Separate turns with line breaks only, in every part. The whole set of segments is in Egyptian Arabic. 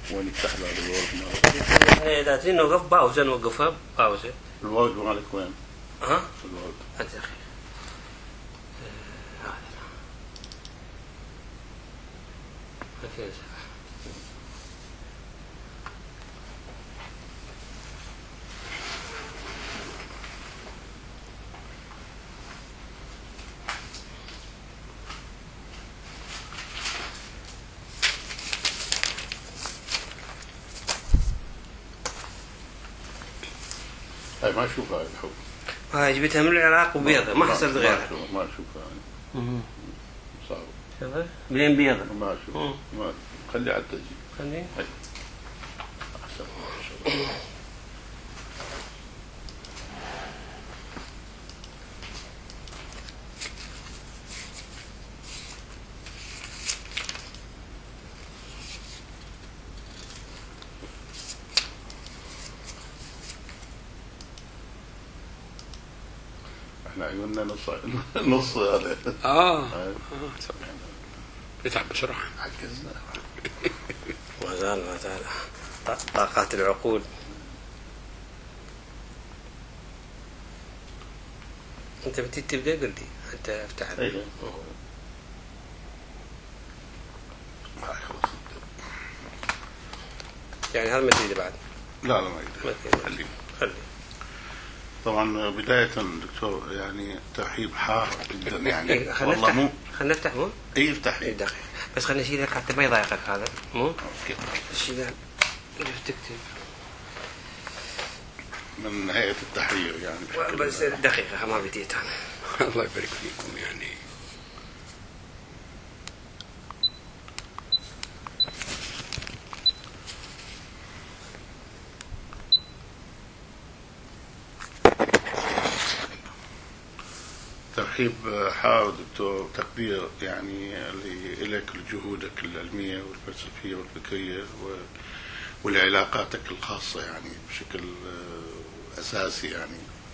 وين يفتح له الورد مالك
احنا لازم نوقف باوزه نوقفها باوزه
الورد مالك وين؟
ها
الورد
انت اخي آه، هذا ما في مساحة.
هاي ما اشوفها هاي الحب
هاي جبتها من العراق وبيضة ما حصلت
ما
غيرها
أشوف- ما اشوفها هاي صعب
شوفها بلين بيضة
ما اشوف
مم.
ما خلي حتى تجي
خلي
هاي احسن ما شاء الله احنا عيوننا نص نص هذا
اه
هاي.
آه، طبعاً. بيتعب بسرعه
عجزنا
ما زال ما زال ط- طاقات العقول انت بتي تبدا قل لي حتى افتح
ايه هاي خلاص
يعني هذا ما تريده بعد
لا لا ما
ما
يقدر
تريده
خليه
خلي
طبعا بداية دكتور يعني ترحيب حار جدا يعني
إيه، خلنا
والله مو
نفتح خلنا نفتح مو
اي يفتح
اي
لي
دقيقة بس خلنا نشيل لك حتى ما يضايقك هذا مو
أوكي.
شيل اللي تكتب
من هيئة التحرير يعني بشكل-
بس دقيقة ما بديت انا
الله يبارك فيكم يعني
ترحيب حار دكتور تقدير يعني ل- لك لجهودك العلمية والفلسفية والفكرية و- ولعلاقاتك الخاصة يعني بشكل آه، أساسي يعني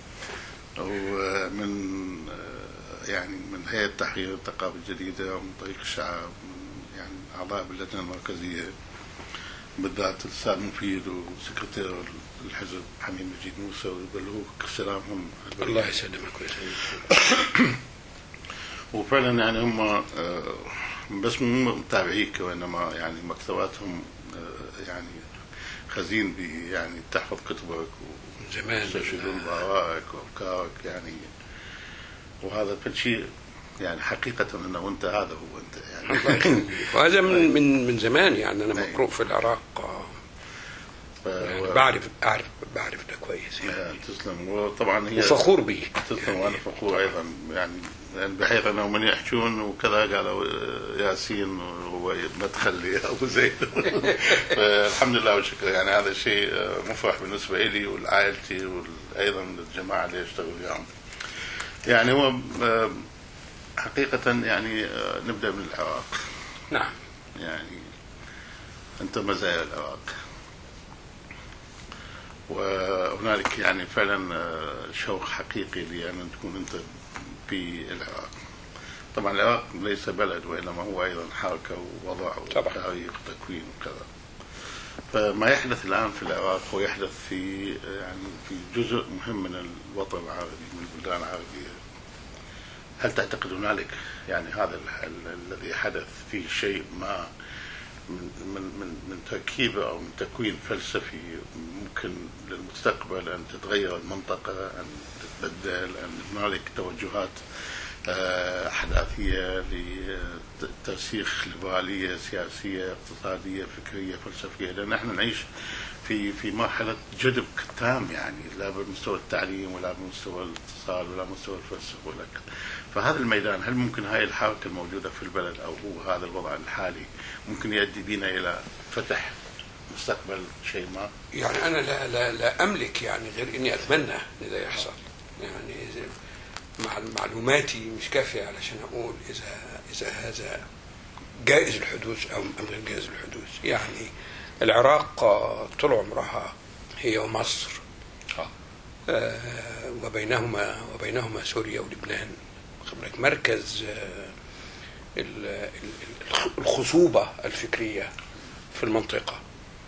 ومن آه، يعني من هيئة تحرير الثقافة الجديدة ومن طريق الشعب من يعني أعضاء باللجنة المركزية بالذات الأستاذ مفيد وسكرتير الحزب حميد مجيد موسى ويبلغوك سلامهم
الله يسلمك ويسلمك
وفعلا يعني هم آه، بس مو متابعيك وانما يعني مكتباتهم آه، يعني خزين ب يعني تحفظ كتبك
من زمان
ويستشهدون بارائك وافكارك يعني وهذا كل شيء يعني حقيقة انه وانت هذا هو انت
الله
يعني
يخليك. وهذا من من من زمان يعني انا
أي.
مقروء في العراق آه،
ف-
يعني
و-
بعرف اعرف بعرف ده كويس يعني
آه، تسلم وطبعا هي
وفخور به
تسلم وانا فخور ايضا يعني يعني بحيث انه من يحجون وكذا قالوا آه، ياسين هو مدخل لي ابو زيد فالحمد لله والشكر يعني هذا شيء آه، مفرح بالنسبه لي ولعائلتي وايضا للجماعه اللي اشتغل وياهم. يعني هو آه، حقيقه يعني آه، نبدا من العراق
نعم
يعني انت مزايا العراق وهنالك يعني فعلا آه، شوق حقيقي لان تكون انت في العراق طبعا العراق ليس بلد وانما هو ايضا حركه ووضع
طبعا.
وتاريخ وتكوين وكذا فما يحدث الان في العراق هو يحدث في يعني في جزء مهم من الوطن العربي من البلدان العربيه هل تعتقد هنالك يعني هذا ال- ال- الذي حدث فيه شيء ما من من من من تركيبه او من تكوين فلسفي ممكن للمستقبل ان تتغير المنطقه ان تتبدل ان هنالك توجهات آه، احداثيه لترسيخ ليبراليه سياسيه اقتصاديه فكريه فلسفيه لان احنا نعيش في في مرحله جذب تام يعني لا بمستوى التعليم ولا بمستوى الاقتصاد ولا مستوى الفلسفه ولا كذا فهذا الميدان هل ممكن هاي الحركه الموجوده في البلد او هو هذا الوضع الحالي ممكن يؤدي بنا الى فتح مستقبل شيء ما
يعني انا لا لا لا املك يعني غير اني اتمنى ان ده يحصل يعني إذا مع معلوماتي مش كافيه علشان اقول اذا اذا هذا جائز الحدوث او ام غير جائز الحدوث يعني العراق آه، طول عمرها هي ومصر
آه.
آه، وبينهما وبينهما سوريا ولبنان خبرك مركز آه، ال- ال- الخ- الخصوبة الفكرية في المنطقة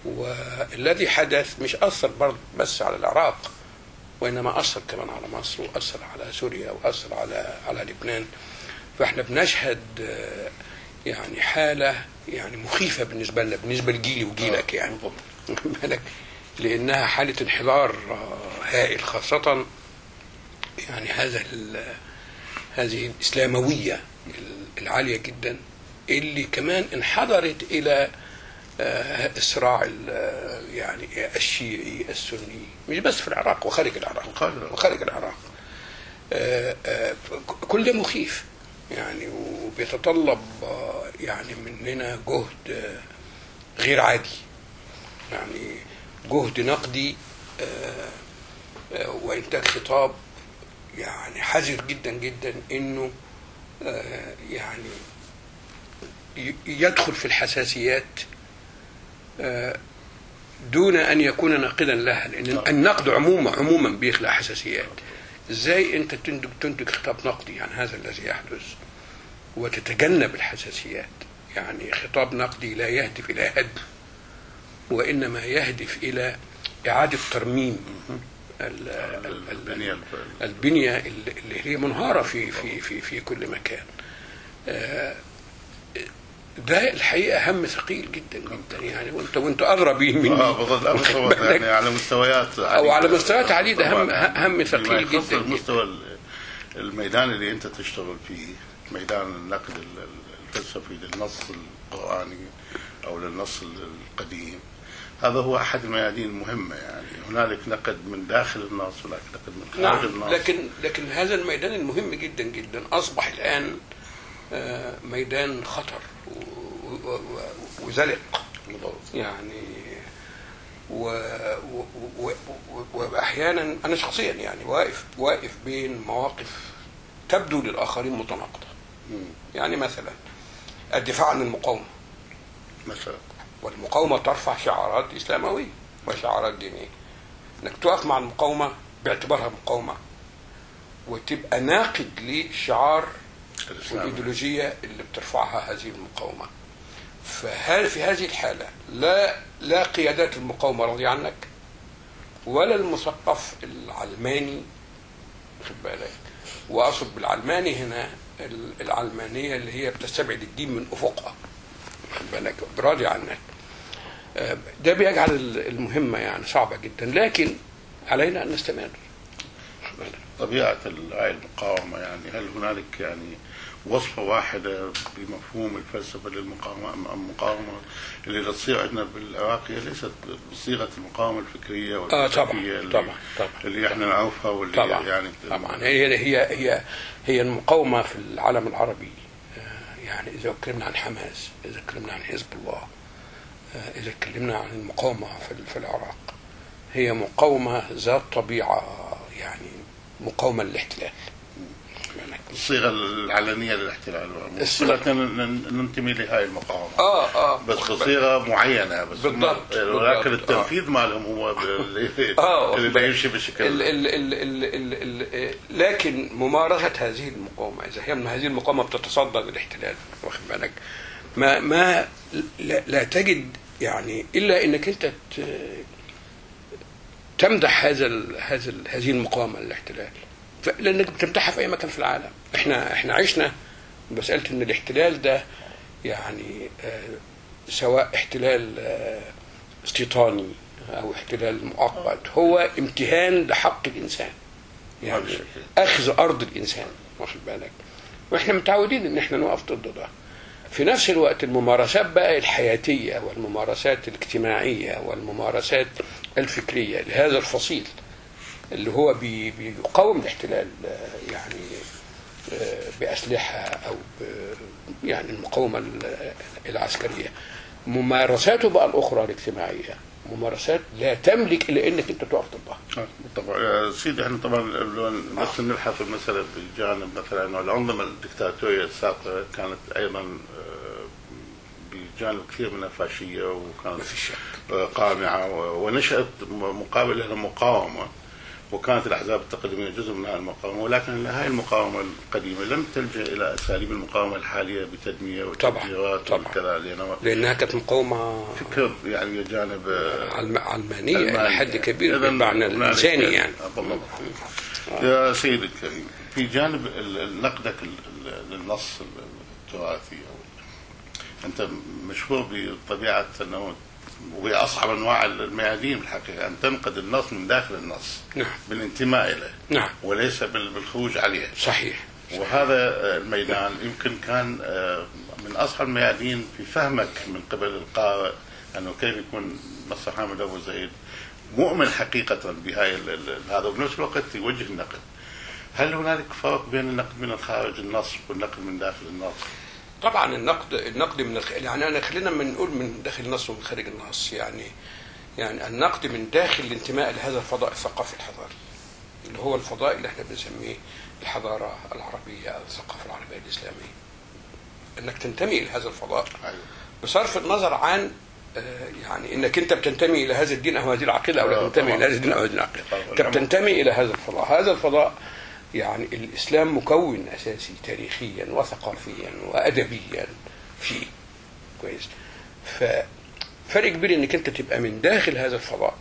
والذي حدث مش أثر برضه بس على العراق وإنما أثر كمان على مصر وأثر على سوريا وأثر على على لبنان فإحنا بنشهد آه، يعني حالة يعني مخيفة بالنسبة لنا بالنسبة لجيلي وجيلك يعني
بالضبط.
واخد بالك لانها حاله انحدار آه، هائل خاصه يعني هذا ال- هذه الاسلامويه العاليه جدا اللي كمان انحدرت الى آه، الصراع ال- يعني الشيعي السني مش بس في العراق وخارج العراق
وخارج العراق.
وخارج العراق آه، آه، كل ده مخيف يعني وبيتطلب آه، يعني مننا جهد آه، غير عادي يعني جهد نقدي آه، آه، وإنتاج خطاب يعني حذر جدا جدا إنه آه، يعني ي- يدخل في الحساسيات آه، دون أن يكون ناقدا لها لأن النقد عموما عموما بيخلق حساسيات ازاي انت تنتج تنتج خطاب نقدي عن هذا الذي يحدث وتتجنب الحساسيات يعني خطاب نقدي لا يهدف الى هدم وانما يهدف الى اعاده ترميم ال- ال- ال-
البنية الب-
البنيه اللي اللي هي منهاره في في في في كل مكان آه، ده الحقيقه هم ثقيل جدا جدا يعني وانت وانت ادرى به مني
اه بالضبط لا،
واخد
مستوى
بالك؟
يعني على مستويات
أو على مستويات عديدة هم-
طبعاً.
هم ثقيل
فيما يخص
جداً جداً.
المستوى ال- الميدان اللي انت تشتغل فيه ميدان النقد ال- ال- الفلسفي للنص القرآني او للنص ال- القديم هذا هو احد الميادين المهمه يعني هنالك نقد من داخل النص هناك نقد من خارج
نعم
النص
لكن لكن هذا الميدان المهم جدا جدا اصبح الان آه، ميدان خطر و- و- و- وزلق يعني و... و... و... و... واحيانا انا شخصيا يعني واقف واقف بين مواقف تبدو للاخرين متناقضه
مم.
يعني مثلا الدفاع عن المقاومه
مثلا
والمقاومه ترفع شعارات اسلامويه وشعارات دينيه انك تقف مع المقاومه باعتبارها مقاومه وتبقى ناقد للشعار
الإسلام.
والايديولوجيه اللي بترفعها هذه المقاومه فهل في هذه الحاله لا لا قيادات المقاومه راضيه عنك ولا المثقف العلماني خد بالك واقصد بالعلماني هنا ال- العلمانيه اللي هي بتستبعد الدين من افقها خد بالك راضي عنك آه، ده بيجعل ال- المهمه يعني صعبه جدا لكن علينا ان نستمر خد بالك.
طبيعة هاي المقاومة يعني هل هنالك يعني وصفة واحدة بمفهوم الفلسفة للمقاومة أم المقاومة اللي تصير عندنا بالعراق هي ليست بصيغة المقاومة الفكرية
اه
والفلسفية
طبعا
اللي,
طبعا طبعا
اللي احنا نعرفها واللي
طبعا
يعني
طبعا هي هي هي هي المقاومه في العالم العربي آه، يعني اذا اتكلمنا عن حماس اذا اتكلمنا عن حزب الله آه، اذا اتكلمنا عن المقاومه في في العراق هي مقاومه ذات طبيعه يعني مقاومه للاحتلال
الصيغة العلنية للاحتلال
الصيغة-
كلنا نن- ننتمي لهاي المقاومة
اه اه
بس بصيغة معينة بس هم-
بالضبط،
ولكن
بالضبط،
التنفيذ مالهم هو اللي
اه
اللي يمشي بشكل
ال ال ال ال ال ال لكن ممارسه هذه المقاومه اذا هي من هذه المقاومه بتتصدى للاحتلال واخد بالك ما ما لا, لا تجد يعني الا انك انت ت- تمدح هذا ال هذا ال هذه المقاومه للاحتلال ف- لانك بتمدحها في اي مكان في العالم احنا احنا عشنا مساله ان الاحتلال ده يعني آه، سواء احتلال آه، استيطاني او احتلال مؤقت هو امتهان لحق الانسان يعني
بشكل.
اخذ ارض الانسان واخد بالك واحنا متعودين ان احنا نقف ضد ده في نفس الوقت الممارسات بقى الحياتيه والممارسات الاجتماعيه والممارسات الفكريه لهذا الفصيل اللي هو بي- بيقاوم الاحتلال آه، يعني آه، باسلحه او ب- يعني المقاومه ال- العسكريه ممارساته بقى الاخرى الاجتماعيه ممارسات لا تملك الا انك انت تقف ضدها
آه، طبعا آه، سيدي احنا طبعا لو بس نلحق المسألة بجانب مثلا انه الأنظمة الدكتاتورية السابقة كانت أيضا آه، بجانب كثير منها فاشية وكانت
ما في شك
آه، قامعة و- ونشأت م- مقابل لها مقاومة وكانت الأحزاب التقدمية جزء من هذه المقاومة ولكن هذه المقاومة القديمة لم تلجأ إلى أساليب المقاومة الحالية بتدمية
طبعاً،
وتفجيرات
طبعاً.
وكذا لأن
لانها كانت مقاومه
فكر يعني جانب آه،
علم- علمانيه الى
الماني.
حد كبير
إذن
بالمعنى
هنالك-
الانساني يعني
بالضبط يا سيدي الكريم في جانب ال- ال- نقدك ال- ال- للنص التراثي أو أنت مشهور بطبيعة أنه وهي أصعب أنواع الميادين بالحقيقة أن تنقد النص من داخل النص
نعم
بالانتماء إليه
نعم
وليس بال- بالخروج عليه
صحيح
وهذا الميدان يمكن كان آه، من اصعب الميادين في فهمك من قبل القارئ انه كيف يكون مصر حامد ابو زيد مؤمن حقيقه بهاي ال- ال- هذا وبنفس الوقت يوجه النقد. هل هنالك فرق بين النقد من خارج النص والنقد من داخل النص؟
طبعا النقد النقد من الخ... يعني انا خلينا من نقول من داخل النص ومن خارج النص يعني يعني النقد من داخل الانتماء لهذا الفضاء الثقافي الحضاري اللي هو الفضاء اللي احنا بنسميه الحضاره العربيه او الثقافه العربيه الاسلاميه انك تنتمي الى هذا الفضاء
ايوه
بصرف النظر عن آه، يعني انك انت بتنتمي الى هذا الدين او هذه العقيده او لا
آه،
تنتمي
طبعاً.
الى هذا الدين او هذه العقيده
طبعاً.
انت بتنتمي الى هذا الفضاء هذا الفضاء يعني الاسلام مكون اساسي تاريخيا وثقافيا وادبيا فيه كويس ففرق كبير انك انت تبقى من داخل هذا الفضاء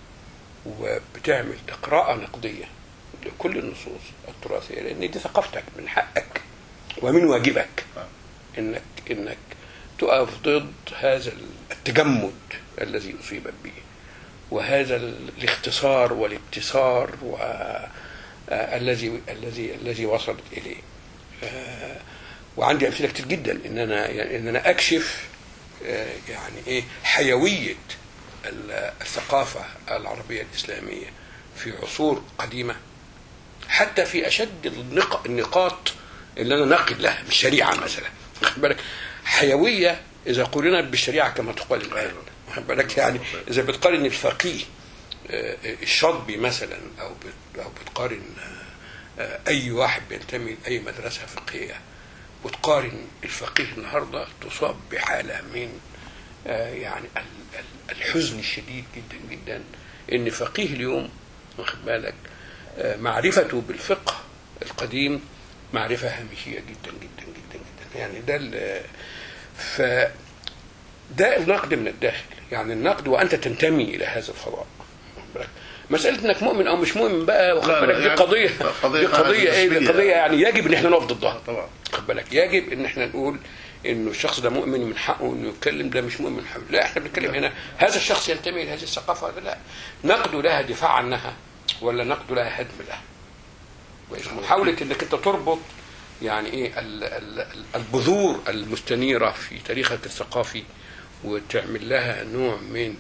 وبتعمل قراءة نقدية لكل النصوص التراثية لأن دي ثقافتك من حقك ومن واجبك إنك إنك تقف ضد هذا التجمد الذي أصيبت به وهذا الاختصار والابتسار و آه، الذي الذي الذي وصلت اليه آه، وعندي امثله كتير جدا ان انا يعني ان انا اكشف آه، يعني ايه حيويه ال- الثقافه العربيه الاسلاميه في عصور قديمه حتى في اشد النق- النقاط اللي انا ناقد لها مش شريعه مثلا واخد بالك حيويه اذا قرنت بالشريعه كما تقال الان واخد بالك يعني اذا بتقارن الفقيه آه، الشاطبي مثلا او بت- او بتقارن آه، آه، اي واحد بينتمي لاي مدرسه فقهيه وتقارن الفقيه النهارده تصاب بحاله من آه، يعني ال- ال- الحزن الشديد جدا جدا ان فقيه اليوم واخد بالك آه، معرفته بالفقه القديم معرفه هامشيه جدا جدا جدا جدا يعني ده ال- ف ده النقد من الداخل يعني النقد وانت تنتمي الى هذا الفضاء واخد بالك؟ مسألة انك مؤمن او مش مؤمن بقى واخد
لا، لا،
بالك دي
يعني
قضية
قضية
دي قضية ايه دي
نسبية.
قضية يعني يجب ان احنا نقف ضدها
طبعا
خد بالك يجب ان احنا نقول انه الشخص ده مؤمن من حقه انه يتكلم ده مش مؤمن من حقه لا احنا بنتكلم هنا هذا الشخص ينتمي لهذه الثقافه ولا لا نقده لها دفاع عنها ولا نقده لها هدم لها كويس؟ محاوله انك انت تربط يعني ايه ال- ال- البذور المستنيره في تاريخك الثقافي وتعمل لها نوع من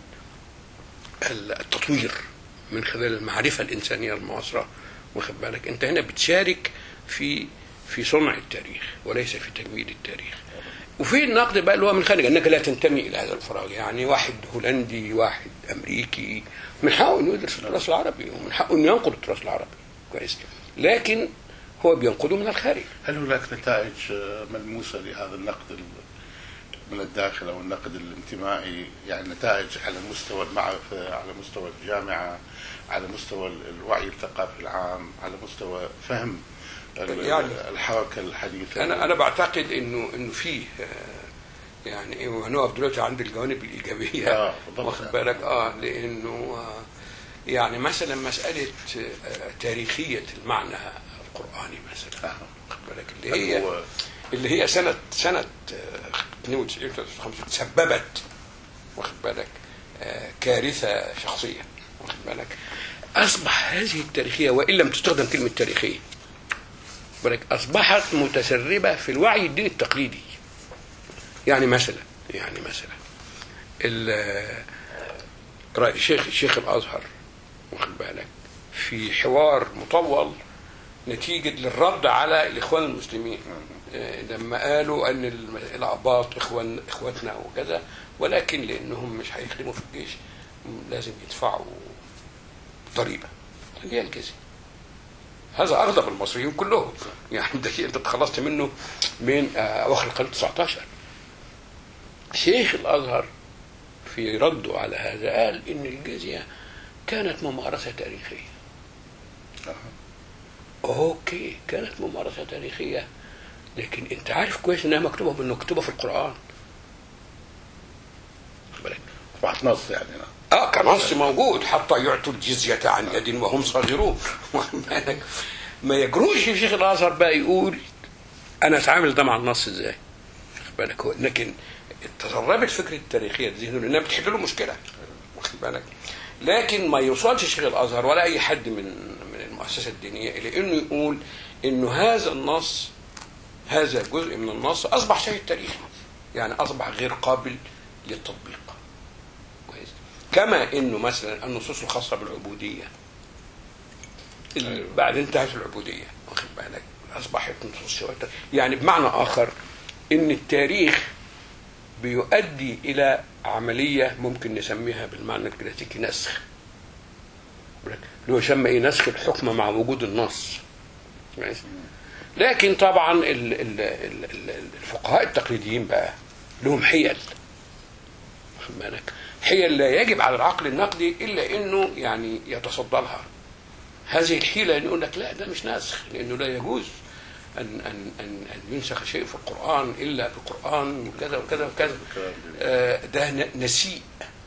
التطوير من خلال المعرفه الانسانيه المعاصره واخد بالك انت هنا بتشارك في في صنع التاريخ وليس في تجميد التاريخ وفي النقد بقى اللي هو من خارج انك لا تنتمي الى هذا الفراغ يعني واحد هولندي واحد امريكي من حقه انه يدرس التراث العربي ومن حقه انه ينقد التراث العربي كويس لكن هو بينقده من الخارج
هل هناك نتائج آه، ملموسه لهذا النقد ال- من الداخل او النقد الانتمائي يعني نتائج على مستوى المعرفه على مستوى الجامعه على مستوى ال- الوعي الثقافي العام على مستوى فهم ال-
يعني
الحركه الحديثه
انا انا بعتقد انه انه فيه آه، يعني ايه وهنقف دلوقتي عند الجوانب الايجابيه
آه، بالضبط.
واخد بالك اه لانه آه، يعني مثلا مساله آه، تاريخيه المعنى القراني مثلا
آه.
واخد بالك اللي هي
هو-
اللي هي سنه سنه آه، 92 53 سببت واخد بالك آه، كارثه شخصيه واخد بالك اصبح هذه التاريخيه وان لم تستخدم كلمه تاريخيه بالك اصبحت متسربه في الوعي الديني التقليدي يعني مثلا يعني مثلا ال- رأي شيخ شيخ الازهر واخد بالك في حوار مطول نتيجة للرد على الإخوان المسلمين آه، لما قالوا أن الم- الأعباط إخوان إخواتنا وكذا ولكن لأنهم مش هيخدموا في الجيش م- لازم يدفعوا ضريبة اللي هي الجزية هذا أغضب المصريين كلهم يعني ده شيء أنت تخلصت منه من آه، أواخر القرن 19 شيخ الأزهر في رده على هذا قال إن الجزية كانت ممارسة تاريخية اوكي كانت ممارسه تاريخيه لكن انت عارف كويس انها مكتوبه بانه مكتوبه في القران خد بالك؟
اصبحت نص يعني نعم.
اه كنص موجود حتى يعطوا الجزية عن يد وهم صاغرون واخد بالك؟ ما يجروش شيخ الازهر بقى يقول انا اتعامل ده مع النص ازاي واخد بالك هو لكن تسربت فكره التاريخيه في ذهنه لانها بتحل له مشكله واخد بالك لكن ما يوصلش شيخ الازهر ولا اي حد من من المؤسسه الدينيه الى انه يقول انه هذا النص هذا جزء من النص اصبح شيء تاريخي يعني اصبح غير قابل للتطبيق كويس كما انه مثلا النصوص الخاصه بالعبوديه ال- بعد انتهت العبوديه واخد بالك اصبحت نصوص شوية يعني بمعنى اخر ان التاريخ بيؤدي الى عمليه ممكن نسميها بالمعنى الكلاسيكي نسخ اللي هو يسمى ايه نسخ الحكم مع وجود النص كويس؟ لكن طبعا ال- ال- ال- ال- الفقهاء التقليديين بقى لهم حيل واخد بالك حيل لا يجب على العقل النقدي الا انه يعني يتصدى لها هذه الحيله ان يقول لك لا ده مش ناسخ لانه لا يجوز ان ان ان ان ينسخ شيء في القران الا بالقران وكذا وكذا وكذا آه، ده ن- نسيء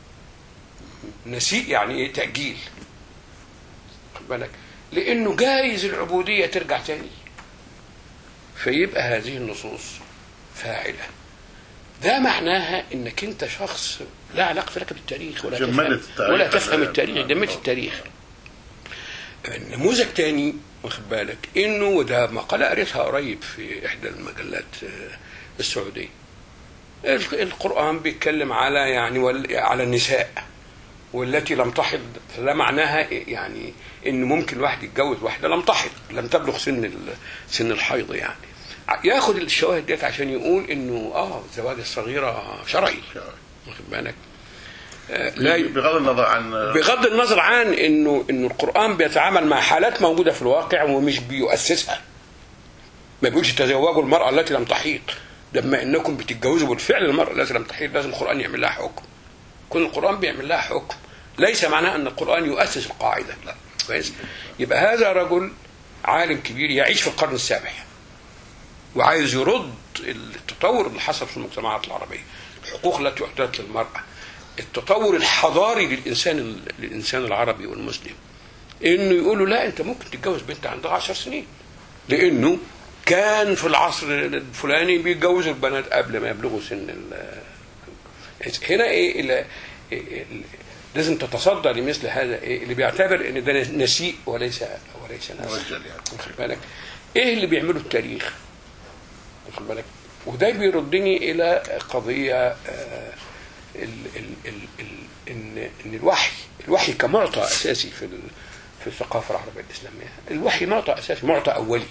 نسيء يعني ايه تاجيل خد بالك لانه جايز العبوديه ترجع تاني فيبقى هذه النصوص فاعله ده معناها انك انت شخص لا علاقه لك بالتاريخ ولا
جملت
تفهم
التاريخ.
ولا تفهم التاريخ جملت التاريخ نموذج تاني واخد بالك انه وده مقاله قريتها قريب في احدى المجلات آه، السعوديه ال- القران بيتكلم على يعني وال- على النساء والتي لم تحض فده معناها يعني ان ممكن الواحد يتجوز واحده لم تحض لم تبلغ سن ال- سن الحيض يعني ع- ياخد الشواهد ديت عشان يقول انه اه زواج الصغيره شرعي واخد بالك آه لا ي-
بغض النظر عن
بغض النظر عن انه انه القران بيتعامل مع حالات موجوده في الواقع ومش بيؤسسها ما بيقولش تزوجوا المراه التي لم تحيض لما انكم بتتجوزوا بالفعل المراه التي لم تحيض لازم القران يعمل لها حكم كل القران بيعمل لها حكم ليس معناه ان القران يؤسس القاعده لا كويس يبقى هذا رجل عالم كبير يعيش في القرن السابع وعايز يرد التطور اللي حصل في المجتمعات العربيه الحقوق التي احدثت للمراه التطور الحضاري للانسان للانسان العربي والمسلم انه يقولوا لا انت ممكن تتجوز بنت عندها عشر سنين لانه كان في العصر الفلاني بيتجوزوا البنات قبل ما يبلغوا سن ال هنا ايه ال- ال- لازم تتصدى لمثل هذا إيه اللي بيعتبر ان ده نسيء وليس وليس نسيء
موجل يعني
واخد بالك ايه اللي بيعمله التاريخ واخد بالك وده بيردني الى قضيه آه، ال ال ال ال ان ان الوحي الوحي كمعطى اساسي في ال- في الثقافه العربيه الاسلاميه الوحي معطى اساسي معطى اولي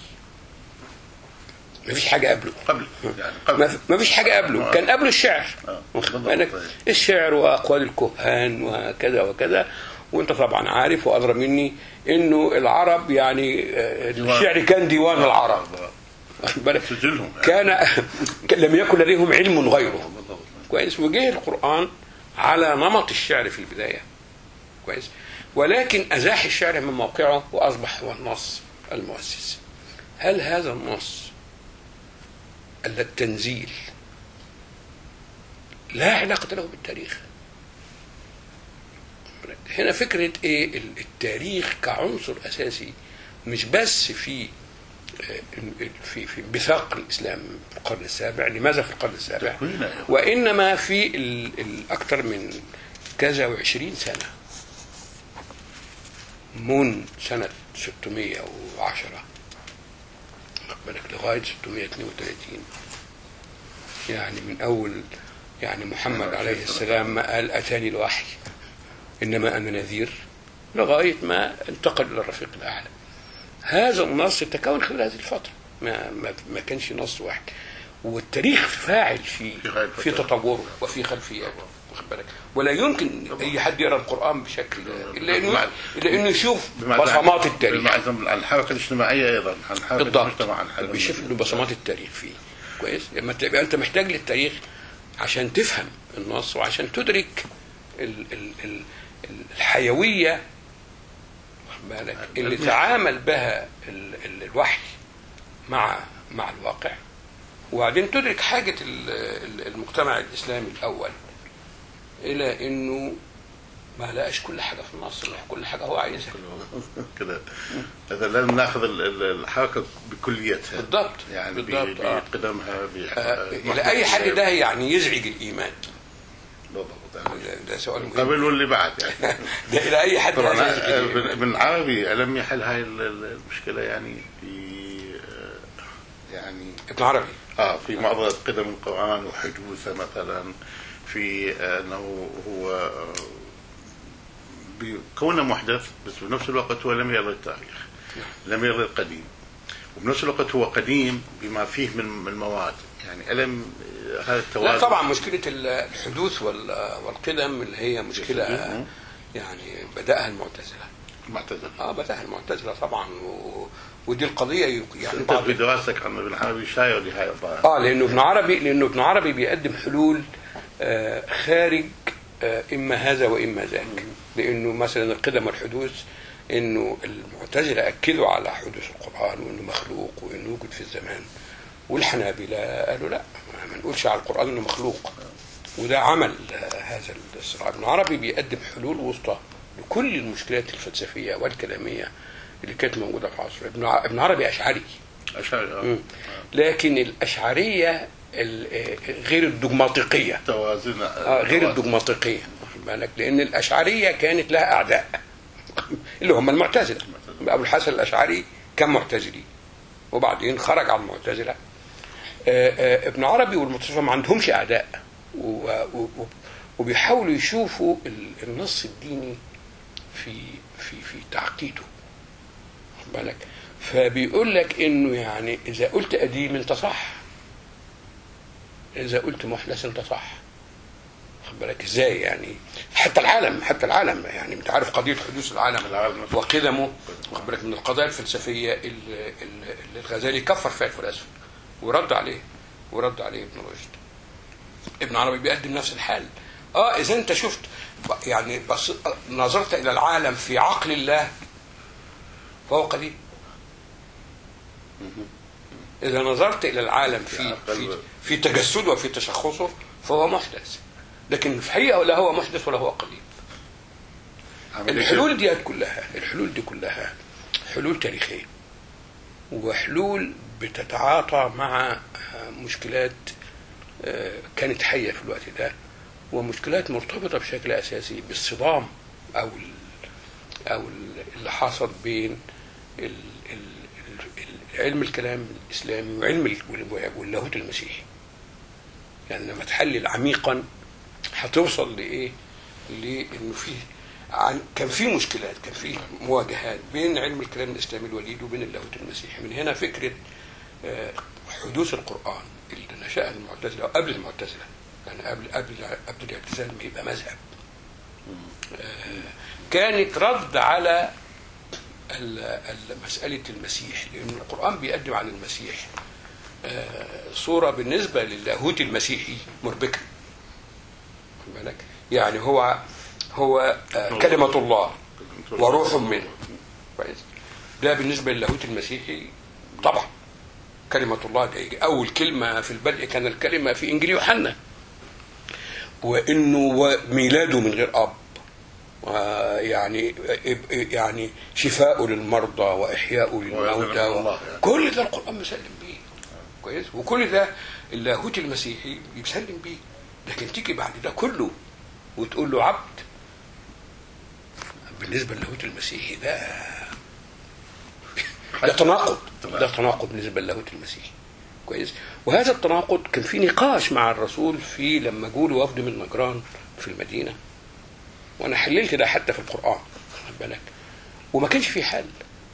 ما فيش حاجه قبله
قبل يعني
ما
قبل
ما فيش حاجه قبله كان قبله الشعر
آه،
واخد
بالضبط.
بالك الشعر واقوال الكهان وكذا وكذا وانت طبعا عارف وادرى مني انه العرب يعني آه،
ديوان.
الشعر كان ديوان العرب واخد بالك
سجلهم يعني.
كان لم يكن لديهم علم غيره
بالضبط.
كويس وجه القرآن على نمط الشعر في البداية كويس ولكن أزاح الشعر من موقعه وأصبح هو النص المؤسس هل هذا النص التنزيل لا علاقة له بالتاريخ هنا فكرة إيه التاريخ كعنصر أساسي مش بس في في في بثاق الاسلام في القرن السابع لماذا في القرن السابع
تكوينه.
وانما في ال- الاكثر من كذا وعشرين سنه من سنه 610 واخد بالك لغايه 632 يعني من اول يعني محمد عليه السلام ما قال اتاني الوحي انما انا نذير لغايه ما انتقل الى الرفيق الاعلى هذا النص تكون خلال هذه الفترة ما, ما, ما كانش نص واحد والتاريخ فاعل في
في غاية
في
الفترة.
تطوره وفي خلفياته واخد بالك ولا يمكن اي حد يقرا القران بشكل الا انه الا انه يشوف بصمات التاريخ
بالمعزم عن الحركه الاجتماعيه ايضا عن حركه
بالضبط
المجتمع عن حركه
بيشوف له بصمات التاريخ فيه كويس لما تبقى انت محتاج للتاريخ عشان تفهم النص وعشان تدرك ال ال ال ال- الحيويه واخد بالك اللي تعامل بها ال- ال- الوحي مع مع الواقع وبعدين تدرك حاجة ال- ال- المجتمع الإسلامي الأول إلى إنه ما لقاش كل حاجة في النص مش كل حاجة هو عايزها
كده هذا لازم ناخذ ال- ال- الحركه بكليتها
بالضبط
يعني ب-
بالضبط آه.
بقدمها
آه، إلى أي حد ده يعني يزعج الإيمان
بالضبط يعني
ده- ده سؤال مهم
قبل واللي بعد يعني
ده إلى أي حد
طبعا
ده يزعج
آه،
الإيمان
ابن ابن عربي الم يحل هاي ال- ال- المشكله يعني في آه، يعني
ابن عربي
اه في معضله قدم القران وحدوثه مثلا في آه، انه هو آه، بكونه محدث بس بنفس الوقت هو لم يرى التاريخ لم يرى القديم وبنفس الوقت هو قديم بما فيه من من المواد يعني ألم آه، هذا التوازن
لا طبعا مشكلة الحدوث وال- والقدم اللي هي مشكلة
مم.
يعني بدأها المعتزلة
معتزل
اه بدأها المعتزلة طبعا و... ودي القضية ي- يعني
انت
بعض
في دراستك عن ابن عربي شاير لهذا الظاهر
اه لانه ابن عربي لانه ابن عربي بيقدم حلول آه خارج آه اما هذا واما ذاك لانه مثلا القدم والحدوث انه المعتزله اكدوا على حدوث القران وانه مخلوق وانه وجد في الزمان والحنابله قالوا لا ما نقولش على القران انه مخلوق وده عمل آه هذا الصراع ابن عربي بيقدم حلول وسطى لكل المشكلات الفلسفيه والكلاميه اللي كانت موجوده في عصره ابن ع- ابن عربي اشعري
أشعري آه.
مم. لكن الأشعرية ال- آه، غير الدogmaطيقية
توازن
آه، غير الدogmaطيقية واخد بالك لأن الأشعرية كانت لها أعداء اللي هم المعتزلة أبو الحسن الأشعري كان معتزلي وبعدين خرج عن المعتزلة آه، آه، ابن عربي والمتصوفة ما عندهمش أعداء و- و- و- وبيحاولوا يشوفوا ال- النص الديني في في في تعقيده واخد بالك فبيقول لك انه يعني اذا قلت قديم انت صح اذا قلت محدث انت صح واخد بالك ازاي يعني حتى العالم حتى العالم يعني انت عارف قضيه حدوث العالم
العالم نفسه.
وقدمه واخد بالك من القضايا الفلسفيه اللي, اللي الغزالي كفر فيها الفلاسفه ورد عليه ورد عليه ابن رشد ابن عربي بيقدم نفس الحال اه اذا انت شفت ب- يعني بس نظرت الى العالم في عقل الله فهو قديم اذا نظرت الى العالم في في في تجسده وفي تشخصه فهو محدث لكن في الحقيقه لا هو محدث ولا هو قديم
عملية
الحلول دي كلها الحلول دي كلها حلول تاريخية وحلول بتتعاطى مع آه، مشكلات آه، كانت حية في الوقت ده ومشكلات مرتبطة بشكل أساسي بالصدام أو ال- أو ال- اللي حصل بين ال- ال- ال- علم الكلام الإسلامي وعلم ال- واللاهوت المسيحي يعني لما تحلل عميقا هتوصل لايه؟ لانه في عن كان في مشكلات كان في مواجهات بين علم الكلام الاسلامي الوليد وبين اللاهوت المسيحي من هنا فكره آه، حدوث القران اللي نشأها المعتزله قبل المعتزله يعني قبل قبل قبل الاعتزال ما يبقى مذهب آه، كانت رد على ال- ال- مسألة المسيح لأن القرآن بيقدم عن المسيح آه، صورة بالنسبة للاهوت المسيحي مربكة خد بالك يعني هو هو آه، كلمة الله وروح منه كويس ده بالنسبة للاهوت المسيحي طبعا كلمة الله ده أول كلمة في البدء كان الكلمة في إنجيل يوحنا وإنه ميلاده من غير أب ويعني يعني شفاء للمرضى وإحياء للموتى
ويعلم الله يعني.
كل ده القرآن مسلم بيه كويس وكل ده اللاهوت المسيحي بيسلم بيه لكن تيجي بعد ده كله وتقول له عبد بالنسبة للاهوت المسيحي ده ده تناقض ده تناقض بالنسبة للاهوت المسيحي كويس وهذا التناقض كان في نقاش مع الرسول في لما جول وفد من نجران في المدينة وانا حللت ده حتى في القرآن خد بالك وما كانش في حل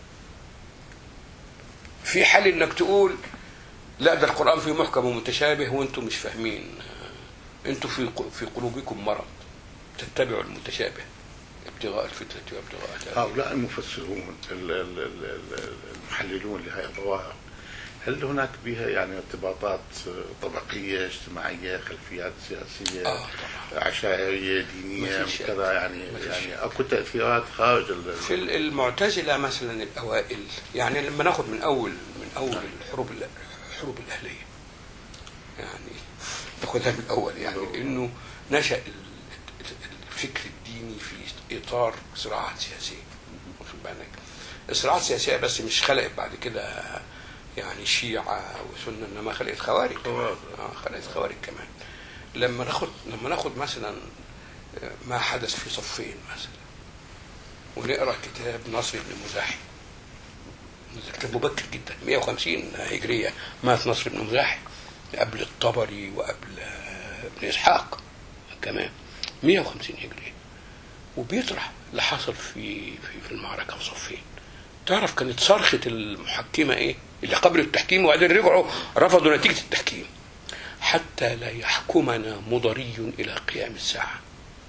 في حل انك تقول لا ده القرآن فيه محكم ومتشابه وانتم مش فاهمين انتم في في قلوبكم مرض تتبعوا المتشابه ابتغاء الفتنة وابتغاء الهدى.
هؤلاء المفسرون ال- ال- ال- ال- المحللون لهذه الظواهر هل هناك بها يعني ارتباطات طبقيه اجتماعيه خلفيات سياسيه
اه طبعا
عشائريه دينيه
ما فيش
كذا يعني
ما فيش
يعني اكو تاثيرات خارج ال-
في المعتزله مثلا الاوائل يعني لما ناخد من اول من اول الحروب ال- الحروب الاهليه يعني ناخدها من الاول يعني انه نشا ال- الفكر الديني في اطار صراعات سياسيه واخد بالك الصراعات السياسيه بس مش خلقت بعد كده يعني شيعه وسنه انما خلقت خوارج
خوارج.
اه خلقت خوارج كمان لما ناخد لما ناخد مثلا آه، ما حدث في صفين مثلا ونقرا كتاب نصر بن مزاحم ده كتاب مبكر جدا 150 هجريه مات نصر بن مزاحم قبل الطبري وقبل آه، ابن اسحاق كمان 150 هجريه وبيطرح اللي حصل في في في المعركه في صفين تعرف كانت صرخه المحكمه ايه؟ اللي قبل التحكيم وبعدين رجعوا رفضوا نتيجه التحكيم حتى لا يحكمنا مضري الى قيام الساعه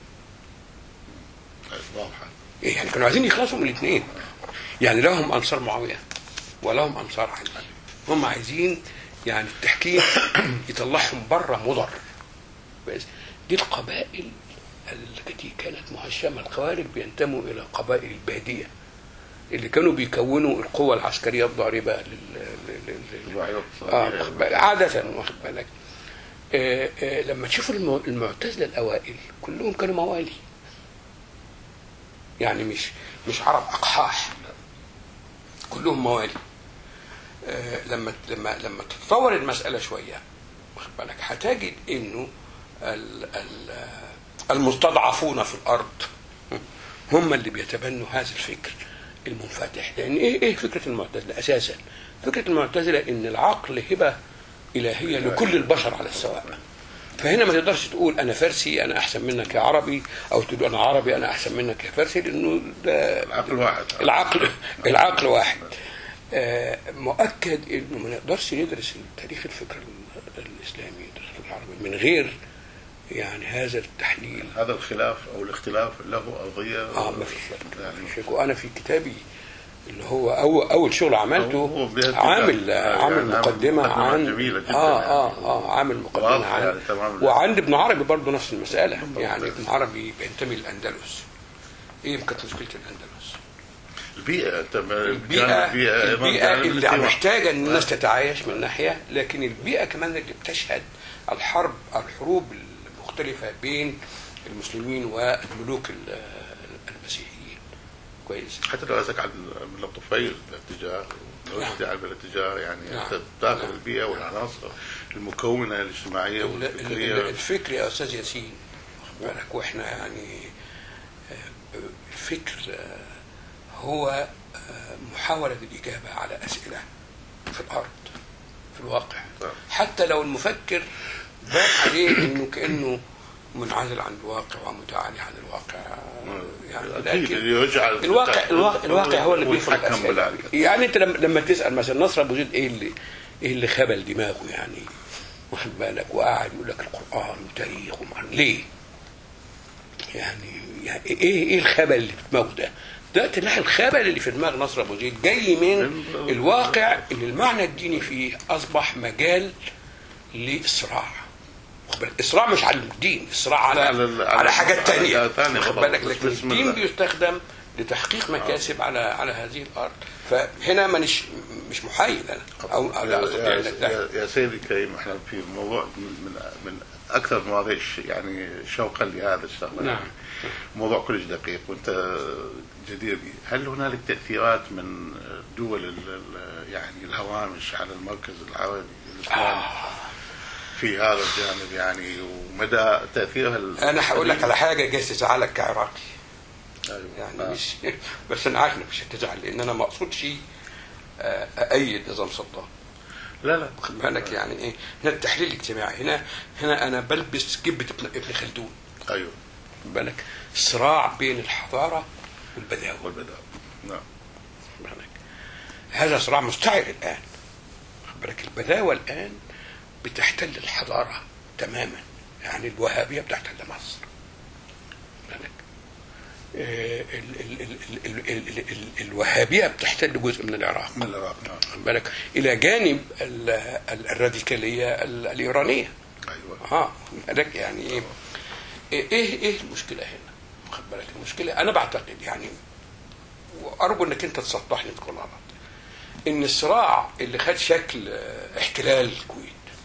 واضحه
إيه يعني كانوا عايزين يخلصوا من الاثنين يعني لهم انصار معاويه ولهم انصار علي هم عايزين يعني التحكيم يطلعهم بره مضر بس دي القبائل التي كانت مهشمه الخوارج بينتموا الى قبائل الباديه اللي كانوا بيكونوا القوة العسكرية الضاربة لل... لل... لل...
الوعي
آه
الاقتصادي
واخد بالك. عادة واخد بالك آه آه لما تشوف الم- المعتزلة الأوائل كلهم كانوا موالي يعني مش مش عرب أقحاح كلهم موالي آه لما لما لما تتطور المسألة شوية واخد بالك هتجد إنه ال... ال... المستضعفون في الأرض هم اللي بيتبنوا هذا الفكر المنفتح لان ايه ايه فكره المعتزله اساسا فكره المعتزله ان العقل هبه الهيه لكل البشر على السواء فهنا ما تقدرش تقول انا فارسي انا احسن منك يا عربي او تقول انا عربي انا احسن منك يا فارسي لانه ده
العقل واحد
العقل العقل واحد آه، مؤكد انه ما نقدرش ندرس تاريخ الفكر ال- الاسلامي تاريخ الفكر العربي من غير يعني هذا التحليل
هذا الخلاف او الاختلاف له ارضيه
اه ما فيش شك ما
يعني
فيش شك وانا في كتابي اللي هو اول اول شغل عملته
هو بهذا
عامل
الكتاب. يعني
عامل
عامل
مقدمه
مقدمة
عن
جميلة جداً
اه
يعني.
اه اه عامل مقدمه
واضح
عن
يعني تمام.
وعند ابن عربي برضه نفس المساله
بالضبط.
يعني ابن عربي بينتمي للاندلس ايه كانت مشكله الاندلس؟
البيئه انت ما-
البيئه
كان البيئه
البيئه اللي
التي-
محتاجه ان الناس تتعايش من ناحيه لكن البيئه كمان اللي بتشهد الحرب الحروب المختلفه بين المسلمين والملوك ال- المسيحيين كويس
حتى لو اسك عن من الطفيل الاتجاه لو
نعم.
اتجاه بالاتجاه يعني
نعم.
انت بتاخذ
نعم.
البيئه والعناصر المكونه الاجتماعيه
ال- ال- ال-
والفكريه
الفكر يا استاذ ياسين واخد بالك واحنا يعني آه، الفكر آه، هو آه، محاوله الاجابه على اسئله في الارض في الواقع
نعم.
حتى لو المفكر بان عليه انه كانه منعزل عن الواقع ومتعالي عن الواقع يعني
اكيد
لكن
يجعل
الواقع الواقع, الواقع هو اللي بيفرق
يتحكم
الأسئلة.
بذلك
يعني انت لما لما تسال مثلا نصر ابو زيد ايه اللي ايه اللي خبل دماغه يعني واخد بالك وقاعد يقول لك القران وتاريخ ومع ليه؟ يعني, يعني ايه ايه الخبل اللي في دماغه ده؟ ده تلاقي الخبل اللي في دماغ نصر ابو زيد جاي من الواقع اللي المعنى الديني فيه اصبح مجال للصراع واخد بالك؟ الصراع مش على الدين الصراع على
على ال-
على,
على-
حاجات
على
تانية
حاجات تانية
واخد
طبعاً.
بالك
بس
لكن
بسم
الدين
الله.
بيستخدم لتحقيق مكاسب على على هذه الارض فهنا مانيش مش محايد انا او أو لا
يا,
استطيع ان
يا,
أتهم.
يا, يا سيدي الكريم احنا في موضوع من من, من اكثر المواضيع الش- يعني شوقا لهذا الشغله
نعم.
موضوع كلش دقيق وانت جدير به هل هنالك تاثيرات من دول ال- ال- يعني الهوامش على المركز العربي الاسلامي في هذا الجانب يعني ومدى تاثيرها ال-
انا هقول لك على حاجه جايز تزعلك كعراقي
أيوة.
يعني
آه.
مش بس انا عارف انك مش هتزعل لان انا ما اقصدش آه، اأيد نظام صدام
لا لا
خد بالك يعني ايه هنا التحليل الاجتماعي هنا هنا انا بلبس جبه ابن ابن خلدون
ايوه
خد بالك صراع بين الحضاره والبداوه
والبداء نعم
خد بالك هذا صراع مستعر الان خد بالك البداوه الان بتحتل الحضاره تماما يعني الوهابيه بتحتل مصر خد بالك آه، ال- ال- ال- ال- ال- ال- ال- الوهابيه بتحتل جزء من العراق
من العراق نعم
خد بالك الى جانب ال- ال- الراديكاليه ال- الايرانيه
ايوه
اه بالك يعني ايه ايه ايه المشكله هنا خد بالك المشكله انا بعتقد يعني وارجو انك انت تسطحني تكون غلط ان الصراع اللي خد شكل آه، احتلال الكويت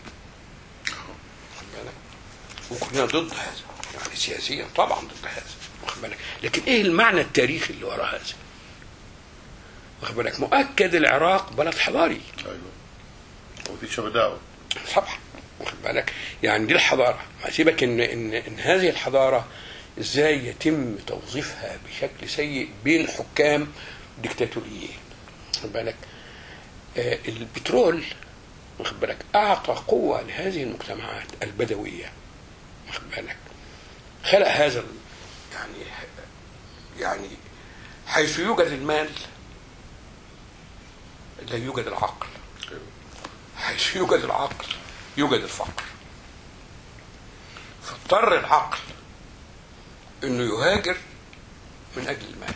خد بالك وكلنا ضد هذا يعني سياسيا طبعا ضد هذا واخد بالك لكن ايه المعنى التاريخي اللي وراء هذا واخد بالك مؤكد العراق بلد حضاري
ايوه وفي شهداء
طبعا واخد بالك يعني دي الحضاره ما سيبك ان ان ان هذه الحضاره ازاي يتم توظيفها بشكل سيء بين حكام ديكتاتوريين واخد بالك آه البترول واخد بالك اعطى قوه لهذه المجتمعات البدويه واخد بالك خلق هذا ال- يعني يعني حيث يوجد المال لا يوجد العقل حيث يوجد العقل يوجد الفقر فاضطر العقل انه يهاجر من اجل المال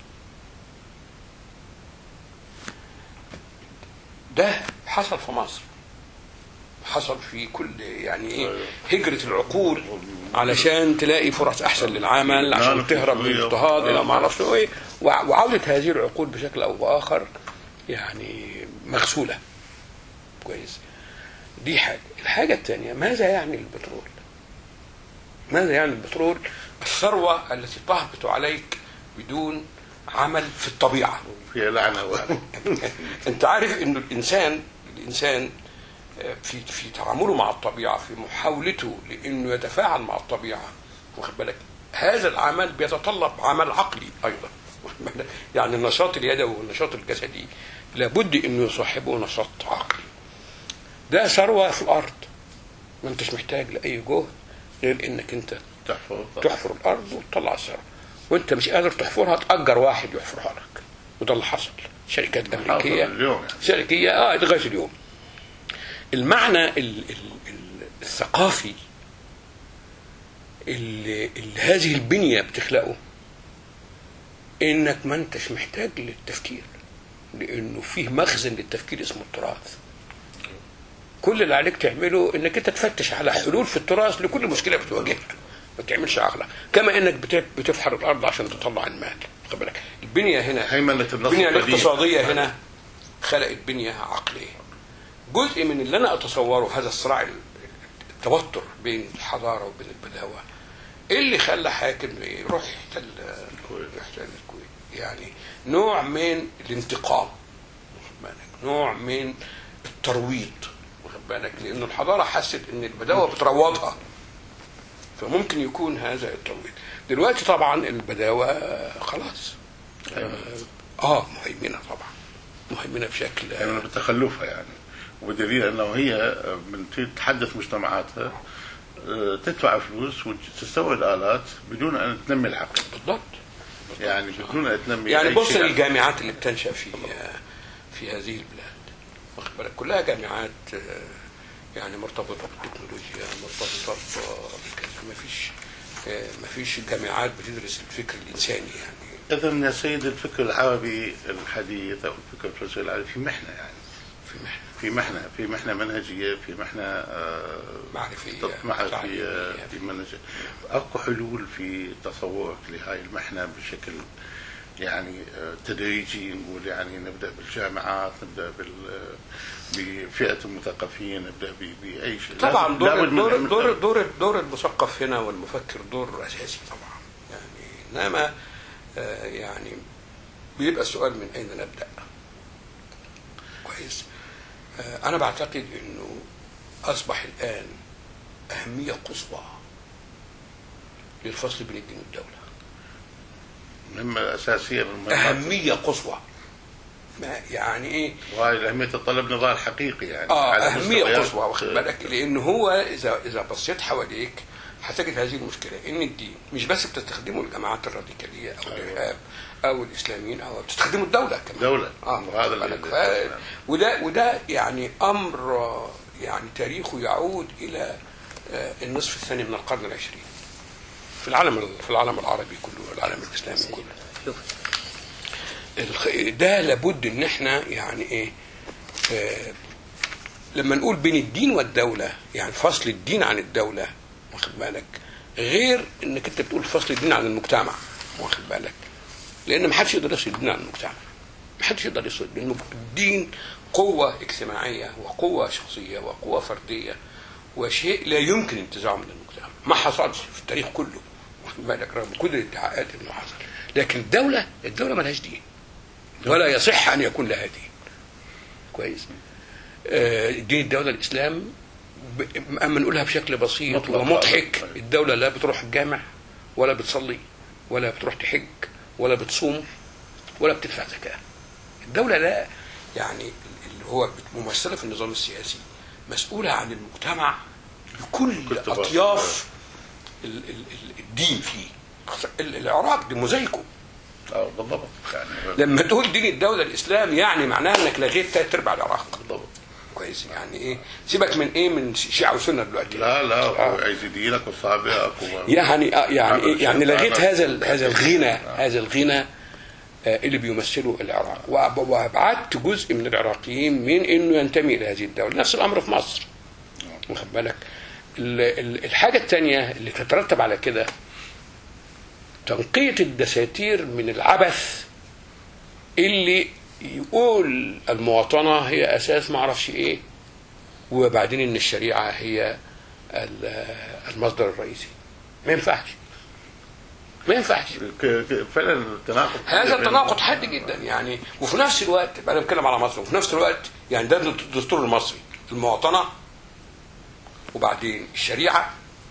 ده حصل في مصر حصل في كل يعني ايه هجرة العقول علشان تلاقي فرص احسن للعمل عشان
نعم،
تهرب من
في
الاضطهاد الى
آه.
ما اعرفش ايه وع- وعودة هذه العقول بشكل او باخر يعني مغسولة كويس دي حاجة الحاجة الثانية ماذا يعني البترول ماذا يعني البترول الثروة التي تهبط عليك بدون عمل في الطبيعة
فيها لعنه و...
انت عارف انه الانسان الانسان آه، في في تعامله مع الطبيعه في محاولته لانه يتفاعل مع الطبيعه واخد بالك هذا العمل بيتطلب عمل عقلي ايضا واخد بالك؟ يعني النشاط اليدوي والنشاط الجسدي لابد انه يصاحبه نشاط عقلي ده ثروه في الارض ما انتش محتاج لاي جهد غير انك انت
تحفظ
تحفر الارض وتطلع الثروه وانت مش قادر تحفرها تاجر واحد يحفرها لك وده اللي حصل شركات امريكيه
حاصل اليوم يعني.
شركيه اه لغايه اليوم المعنى ال ال ال الثقافي اللي, اللي هذه البنيه بتخلقه انك ما انتش محتاج للتفكير لانه فيه مخزن للتفكير اسمه التراث كل اللي عليك تعمله انك انت تفتش على حلول في التراث لكل مشكله بتواجهها ما تعملش عقلك كما انك بت- بتفحر الارض عشان تطلع المال خد بالك البنيه هنا
هيمنه النص
البنيه
القديم.
الاقتصاديه هنا خلقت بنيه عقليه جزء من اللي انا اتصوره هذا الصراع التوتر بين الحضاره وبين البداوه ايه اللي خلى حاكم يروح يحتل
الكويت.
يحتل الكويت يعني نوع من الانتقام واخد بالك نوع من الترويض واخد بالك لان الحضاره حست ان البداوه بتروضها فممكن يكون هذا الترويض دلوقتي طبعا البداوه خلاص اه مهيمنه طبعا مهيمنه بشكل
يعني بتخلفها يعني وبدليل انه هي من تتحدث مجتمعاتها آه، تدفع فلوس وتستورد الات بدون ان تنمي العقل
بالضبط
يعني بدون ان تنمي
يعني
أي
بص
شيء.
للجامعات اللي بتنشا في في هذه البلاد واخد بالك كلها جامعات آه، يعني مرتبطه بالتكنولوجيا مرتبطه ب- بكذا ما فيش ما فيش جامعات بتدرس الفكر الانساني يعني
اذا يا سيد الفكر العربي الحديث او الفكر الفلسفي العربي في محنه يعني
في محنه
في محنه في محنه منهجيه في محنه آه،
معرفيه
معرفيه
تعليمية.
في منهج اكو حلول في تصورك لهاي المحنه بشكل يعني آه، تدريجي نقول يعني نبدا بالجامعات نبدا بال بفئه المثقفين نبدا ب- باي شيء
طبعا
لازم-
دور
لابد من-
دور
من-
دور دور دور المثقف هنا والمفكر دور اساسي طبعا يعني انما آه، يعني بيبقى السؤال من اين نبدا كويس آه، انا بعتقد انه اصبح الان اهميه قصوى للفصل بين الدين والدوله
مهمه اساسيه من المهمات.
اهميه قصوى ما يعني ايه
وهاي الاهميه تتطلب نضال حقيقي يعني
اه
على
اهميه
مستويات-
قصوى واخد بالك لان هو اذا اذا بصيت حواليك هتجد هذه المشكله ان الدين مش بس بتستخدمه الجماعات الراديكاليه او
أيوة.
الارهاب او الاسلاميين او بتستخدمه الدوله كمان
دولة.
اه
وهذا
واخد
اللي-
بالك؟ ف... وده وده يعني امر آه، يعني تاريخه يعود الى آه، النصف الثاني من القرن العشرين في العالم في العالم العربي كله العالم الاسلامي كله
شوف
الخ- ده لابد ان احنا يعني ايه آه لما نقول بين الدين والدوله يعني فصل الدين عن الدوله واخد بالك غير انك انت بتقول فصل الدين عن المجتمع واخد بالك لان ما حدش يقدر يفصل الدين عن المجتمع ما حدش يقدر يفصل لانه الدين قوه اجتماعيه وقوه شخصيه وقوه فرديه وشيء لا يمكن انتزاعه من المجتمع ما حصلش في التاريخ كله واخد بالك رغم كل الادعاءات انه حصل لكن الدوله الدوله ملهاش دين ولا يصح ان يكون لها دين كويس آه، دين الدوله الاسلام ب- اما نقولها بشكل بسيط
مطلق.
ومضحك
طيب.
الدوله لا بتروح الجامع ولا بتصلي ولا بتروح تحج ولا بتصوم ولا بتدفع زكاه الدوله لا يعني اللي هو ممثله في النظام السياسي مسؤوله عن المجتمع بكل
بكل تفاصيل.
اطياف ال- ال- ال- الدين فيه ال- العراق دي موزايكو
اه بالضبط يعني
لما تقول دين الدولة الإسلام يعني معناها إنك لغيت تلات أرباع العراق
بالضبط
كويس يعني إيه سيبك من إيه من شيعة وسنة دلوقتي
لا لا
آه.
هو عايز يدينك وصابعك و...
يعني آه يعني إيه يعني
هذا
لغيت
الشيء
هذا ال-
فعلا.
هذا الغنى
آه.
هذا الغنى آه، اللي بيمثله العراق وأب- وابعدت جزء من العراقيين من انه ينتمي الى هذه الدوله نفس الامر في مصر واخد بالك ال- ال- الحاجه الثانيه اللي تترتب على كده تنقيه الدساتير من العبث اللي يقول المواطنه هي اساس ما اعرفش ايه وبعدين ان الشريعه هي ال- المصدر الرئيسي ما ينفعش ما ينفعش
ك- ك- فعلا التناقض
هذا تناقض حاد جدا يعني وفي نفس الوقت انا بتكلم على مصر وفي نفس الوقت يعني ده الدستور المصري المواطنه وبعدين الشريعه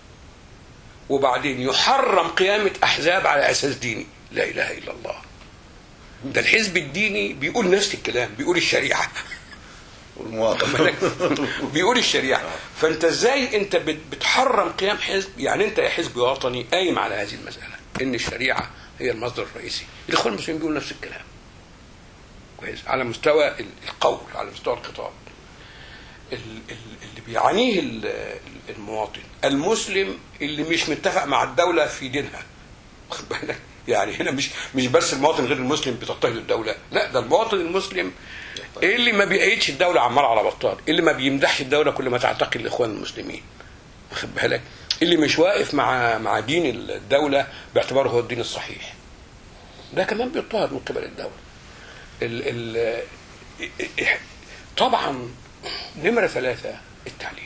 وبعدين يحرم قيامه احزاب على اساس ديني لا اله الا الله ده الحزب الديني بيقول نفس الكلام بيقول الشريعه
والمواطن
بيقول الشريعه فانت ازاي انت بت- بتحرم قيام حزب يعني انت يا حزب وطني قايم على هذه المساله ان الشريعه هي المصدر الرئيسي الاخوان المسلمين بيقولوا نفس الكلام كويس على مستوى ال- القول على مستوى الخطاب ال- ال- اللي بيعانيه ال- ال- المواطن المسلم اللي مش متفق مع الدوله في دينها واخد بالك يعني هنا مش مش بس المواطن غير المسلم بتضطهد الدوله لا ده المواطن المسلم اللي ما بيأيدش الدوله عمال على بطال اللي ما بيمدحش الدوله كل ما تعتقد الاخوان المسلمين واخد بالك اللي مش واقف مع مع دين الدوله باعتباره هو الدين الصحيح ده كمان بيضطهد من قبل الدوله ال ال طبعا نمره ثلاثه التعليم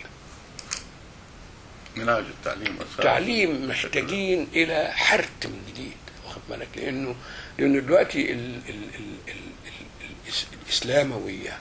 منهج التعليم أساس.
التعليم محتاجين الى حرت من جديد واخد بالك لانه لانه دلوقتي ال ال ال ال ال الإس- الاسلامويه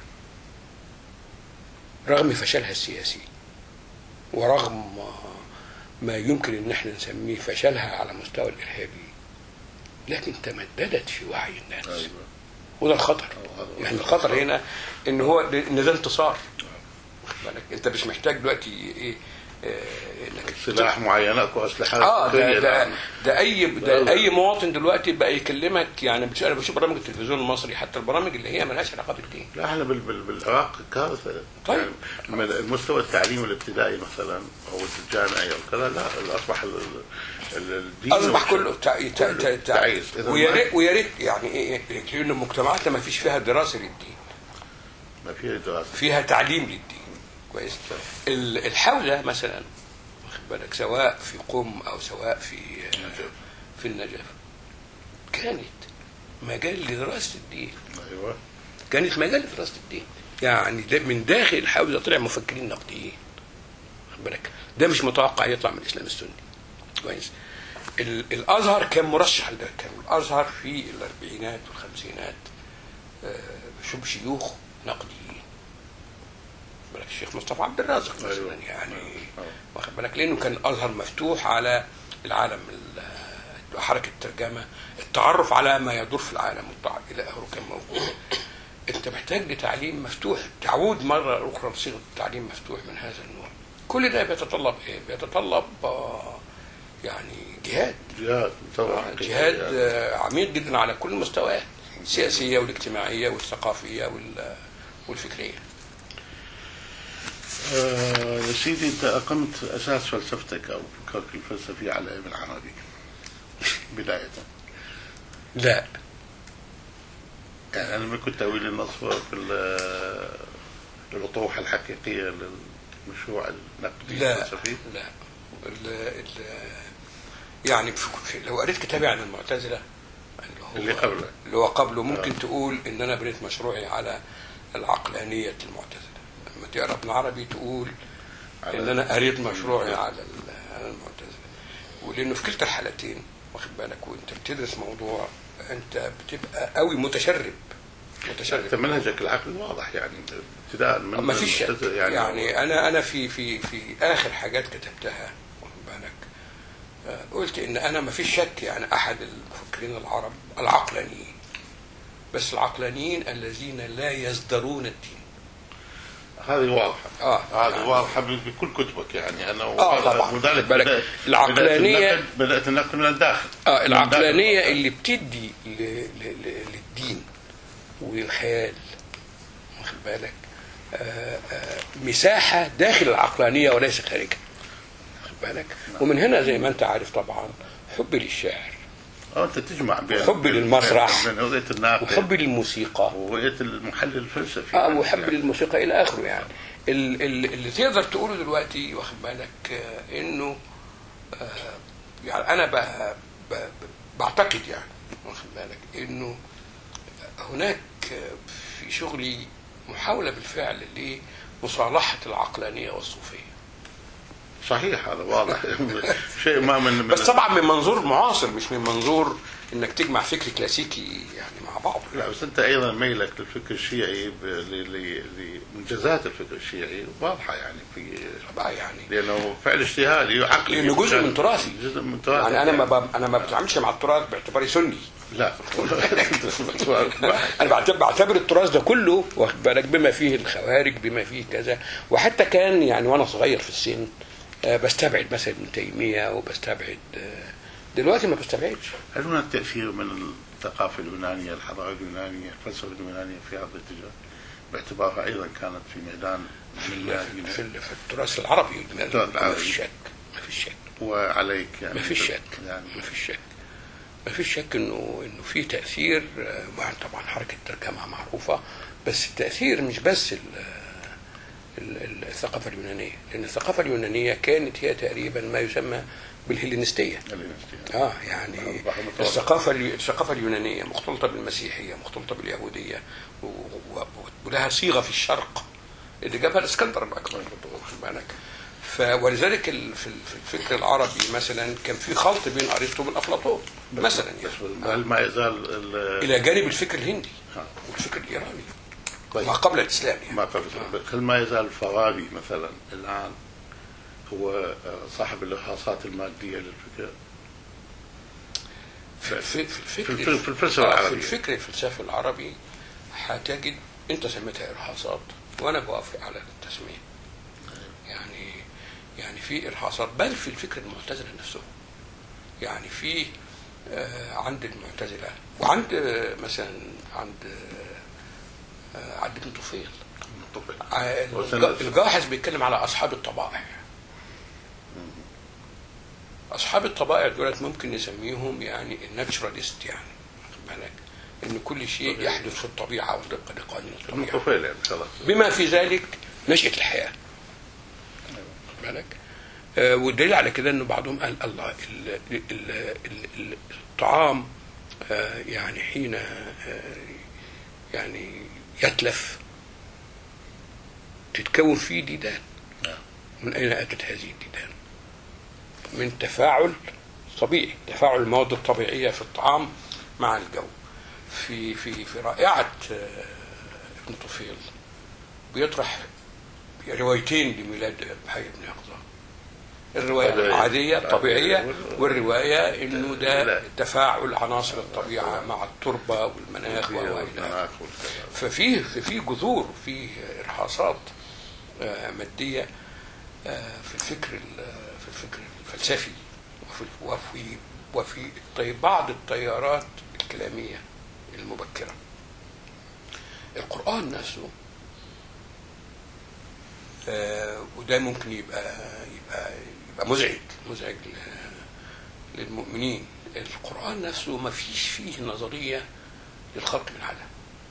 رغم فشلها السياسي ورغم ما يمكن ان احنا نسميه فشلها على مستوى الارهابي لكن تمددت في وعي الناس
أيوة.
وده الخطر
هذا-
يعني الخطر هنا ان هو ان ده انتصار واخد بالك انت مش محتاج دلوقتي ايه آه، انك
سلاح معينات واسلحه
اه ده
قوية
ده,
الآن.
ده اي
لا.
ده اي مواطن دلوقتي بقى يكلمك يعني بش- انا بشوف برامج التلفزيون المصري حتى البرامج اللي هي ملهاش علاقه بالدين
لا احنا بال- بال- بالعراق كارثه
طيب.
يعني من المستوى التعليم الابتدائي مثلا او الجامعي او كذا لا اصبح ال- ال- الدين
اصبح
والش-
كله تع- تع-
كله
تع- تع-
تعيس. إذا
ويا
ما-
ريت ويا ريت يعني ايه إيه، لان مجتمعاتنا ما فيش فيها دراسه للدين
ما في دراسه
فيها تعليم للدين كويس ال- الحوله مثلا واخد بالك سواء في قم او سواء في في النجف كانت مجال لدراسه الدين
ايوه
كانت مجال لدراسه الدين يعني ده من داخل الحوزه طلع مفكرين نقديين واخد بالك ده مش متوقع يطلع من الاسلام السني كويس ال- الازهر كان مرشح لده كان الازهر في الاربعينات والخمسينات آه، شوف شيوخ نقديين واخد بالك الشيخ مصطفى عبد الرازق مثلا
أيوة.
يعني
أيوة.
واخد بالك لانه كان الازهر مفتوح على العالم ال- حركه الترجمه التعرف على ما يدور في العالم والتع- الى اخره كان موجود انت محتاج لتعليم مفتوح تعود مره اخرى لصيغه التعليم مفتوح من هذا النوع كل ده بيتطلب ايه بيتطلب آه، يعني جهاد
جهاد طبعا
آه، جهاد آه، عميق جدا على كل المستويات السياسيه والاجتماعيه والثقافيه وال- والفكريه
آه يا سيدي انت اقمت اساس فلسفتك او فكرك الفلسفي على ابن عربي بدايه
لا
يعني انا ما كنت تاويل النص في ال- الأطروحة الحقيقية للمشروع النقدي
لا
الفلسفي
لا ال ال يعني في في لو قريت كتابي عن المعتزله اللي هو
اللي قبله.
اللي هو قبله ممكن تقول ان انا بنيت مشروعي على العقلانيه المعتزله لما تقرا ابن عربي تقول
على-
ان انا قريت مشروعي على ال- على المعتزله ولانه في كلتا الحالتين واخد بالك وانت بتدرس موضوع انت بتبقى قوي متشرب متشرب
انت منهجك العقلي واضح يعني ابتداء من
ما فيش شك
المعتزلة
يعني, يعني انا انا في في في اخر حاجات كتبتها واخد بالك آه، قلت ان انا ما فيش شك يعني احد المفكرين العرب العقلانيين بس العقلانيين الذين لا يزدرون الدين
هذه واضحة
اه
هذه
يعني-
واضحة بكل كتبك يعني انا
آه، طبعاً.
وذلك
خد بالك،
بدأت
العقلانية-
بدأت النقد- بدأت النقد من الداخل
اه
من
العقلانيه
الداخل.
اللي بتدي ل- ل- ل- للدين وللخيال واخد بالك آه، آه، مساحه داخل العقلانيه وليس خارجها واخد بالك ومن هنا زي ما انت عارف طبعا حبي للشعر
اه انت تجمع بين
وحبي
بين-
للمسرح.
بين رؤية الناقد
وحبي للموسيقى
ورؤية المحلل الفلسفي
اه
يعني.
وحب للموسيقى الى اخره يعني ال- ال- اللي تقدر تقوله دلوقتي واخد بالك آه، انه آه، يعني انا ب- ب- بعتقد يعني واخد بالك انه هناك آه، في شغلي محاوله بالفعل لمصالحه العقلانيه والصوفيه
صحيح هذا واضح شيء ما من, من
بس طبعا من منظور معاصر مش من منظور انك تجمع فكر كلاسيكي يعني مع بعضه
لا بس انت ايضا ميلك للفكر الشيعي ب- ل- ل- لمنجزات الفكر الشيعي واضحه يعني في
بقى يعني
لانه فعل اجتهادي عقلي
لانه جزء من تراثي
جزء من تراثي
يعني انا ما ب... انا ما بتعاملش مع التراث باعتباري سني
لا
انا بعتبر, بعتبر التراث ده كله واخد بالك بما فيه الخوارج بما فيه كذا وحتى كان يعني وانا صغير في السن آه، بستبعد مثلا ابن تيميه وبستبعد آه، دلوقتي ما بستبعدش
هل هناك تاثير من الثقافه اليونانيه الحضاره اليونانيه الفلسفه اليونانيه في هذا الاتجاه باعتبارها ايضا كانت في ميدان
في,
من
ال-
الميادين
في, ال- في التراث العربي ما
التراث العربي.
فيش شك ما فيش شك
وعليك يعني
ما فيش شك
يعني
ما فيش شك ما فيش شك انه انه في تاثير آه، يعني طبعا حركه الترجمه معروفه بس التاثير مش بس ال- ال- ال- الثقافه اليونانيه لان الثقافه اليونانيه كانت هي تقريبا ما يسمى بالهلينستيه
الهلينستية.
اه يعني
البحر المتوسط.
الثقافه اليو- الثقافه اليونانيه مختلطه بالمسيحيه مختلطه باليهوديه و- و- ولها صيغه في الشرق اللي جابها الاسكندر الاكبر واخد بالك ف ولذلك ال- في ال- في الفكر العربي مثلا كان في خلط بين ارسطو وبين افلاطون مثلا
بس
يعني
هل ما يزال ال-
الى جانب الفكر الهندي
آه.
والفكر الايراني
طيب.
ما قبل الاسلام يعني
ما قبل هل ما يزال فارابي مثلا الان هو آه، صاحب الارهاصات الماديه للفكر؟
في, في, في الفكر
في- في الفلسفة
آه،
العربية.
في الفكر الفلسفي العربي هتجد انت سميتها ارهاصات وانا بوافق على التسميه يعني يعني في ارهاصات بل في الفكر المعتزله نفسه يعني في آه، عند المعتزله وعند آه، مثلا عند آه، آه، عند ابن طفيل آه، الج- الجاحظ بيتكلم على اصحاب الطبائع اصحاب الطبائع دولت ممكن نسميهم يعني الناتشراليست يعني واخد بالك ان كل شيء يحدث في الطبيعه وفق لقوانين
ابن
الطبيعه
طفيل يعني خلاص
بما في ذلك نشأة الحياة واخد بالك آه، والدليل على كده انه بعضهم قال الله ال- ال- ال- ال- الطعام آه، يعني حين آه، يعني يتلف تتكون فيه ديدان
نعم.
من اين اتت هذه الديدان؟ من تفاعل طبيعي تفاعل المواد الطبيعيه في الطعام مع الجو في في في رائعه آه، ابن طفيل بيطرح روايتين لميلاد حي بن يقظة الرواية
طبيعية.
العادية الطبيعية
وال-
والرواية انه ده
لا.
تفاعل عناصر الطبيعة مع التربة والمناخ و- والى آخره.
المناخ والكلام.
ففي في جذور في ارهاصات آه، ماديه آه، في الفكر ال- في الفكر الفلسفي وفي وفي وفي الطي- بعض التيارات الكلاميه المبكره القران نفسه آه، وده ممكن يبقى يبقى يبقى مزعج مزعج ل- للمؤمنين القرآن نفسه ما فيش فيه نظرية للخلق من عدم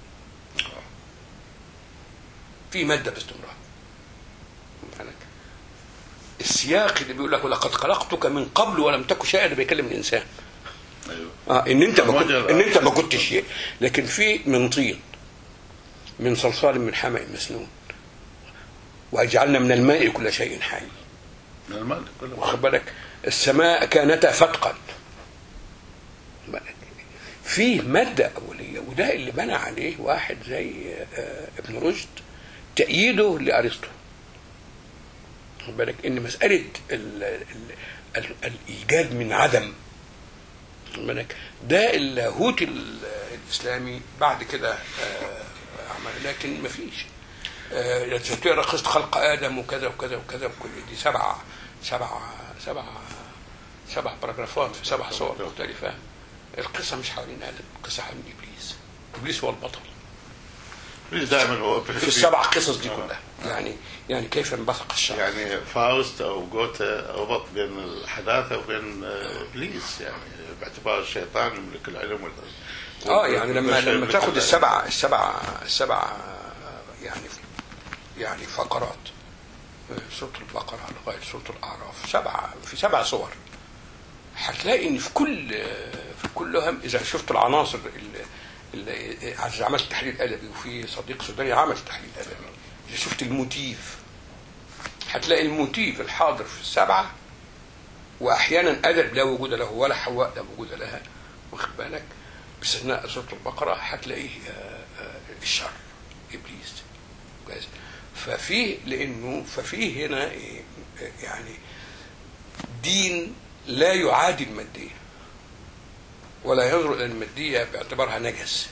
في مادة باستمرار واخد بالك؟ السياق اللي بيقول لك ولقد خلقتك من قبل ولم تك شيئا ده بيكلم الانسان
ايوه
اه ان انت ما كنت
وجد-
ان انت ما كنتش شيء لكن في من طين من صلصال من حمأ مسنون واجعلنا من الماء كل شيء حي
من المال كله
واخد بالك السماء كانتا فتقا بالك؟ فيه مادة أولية وده اللي بنى عليه واحد زي آه، ابن رشد تأييده لأرسطو واخد بالك إن مسألة ال ال ال الإيجاد من عدم واخد بالك ده اللاهوت ال- الإسلامي بعد كده آه، عمل لكن مفيش آه، لو تقرا قصه خلق ادم وكذا وكذا وكذا وكل دي سبع سبع سبع سبع باراجرافات في سبع صور مختلفه القصه مش حوالين ادم القصه حوالين ابليس ابليس هو البطل
دائما هو
في السبع قصص دي كلها يعني يعني كيف انبثق الشر
يعني فاوست او جوتا ربط بين الحداثه وبين آه، ابليس يعني باعتبار الشيطان يملك العلم وال
اه يعني لما
والبشر
لما
يملك
تاخد
العلم.
السبع السبع السبع يعني يعني فقرات سورة البقرة لغاية سورة الأعراف سبع في سبع صور هتلاقي إن في كل في كلهم إذا شفت العناصر اللي اللي إذا عملت تحليل أدبي وفي صديق سوداني عمل تحليل أدبي إذا شفت الموتيف هتلاقي الموتيف الحاضر في السبعة وأحيانا أدب لا وجود له ولا حواء لا وجود لها واخد بالك باستثناء سورة البقرة هتلاقيه آه، آه، الشر إبليس كويس ففيه لأنه ففيه هنا إيه، آه، يعني دين لا يعادي المادية ولا ينظر إلى المادية باعتبارها نجس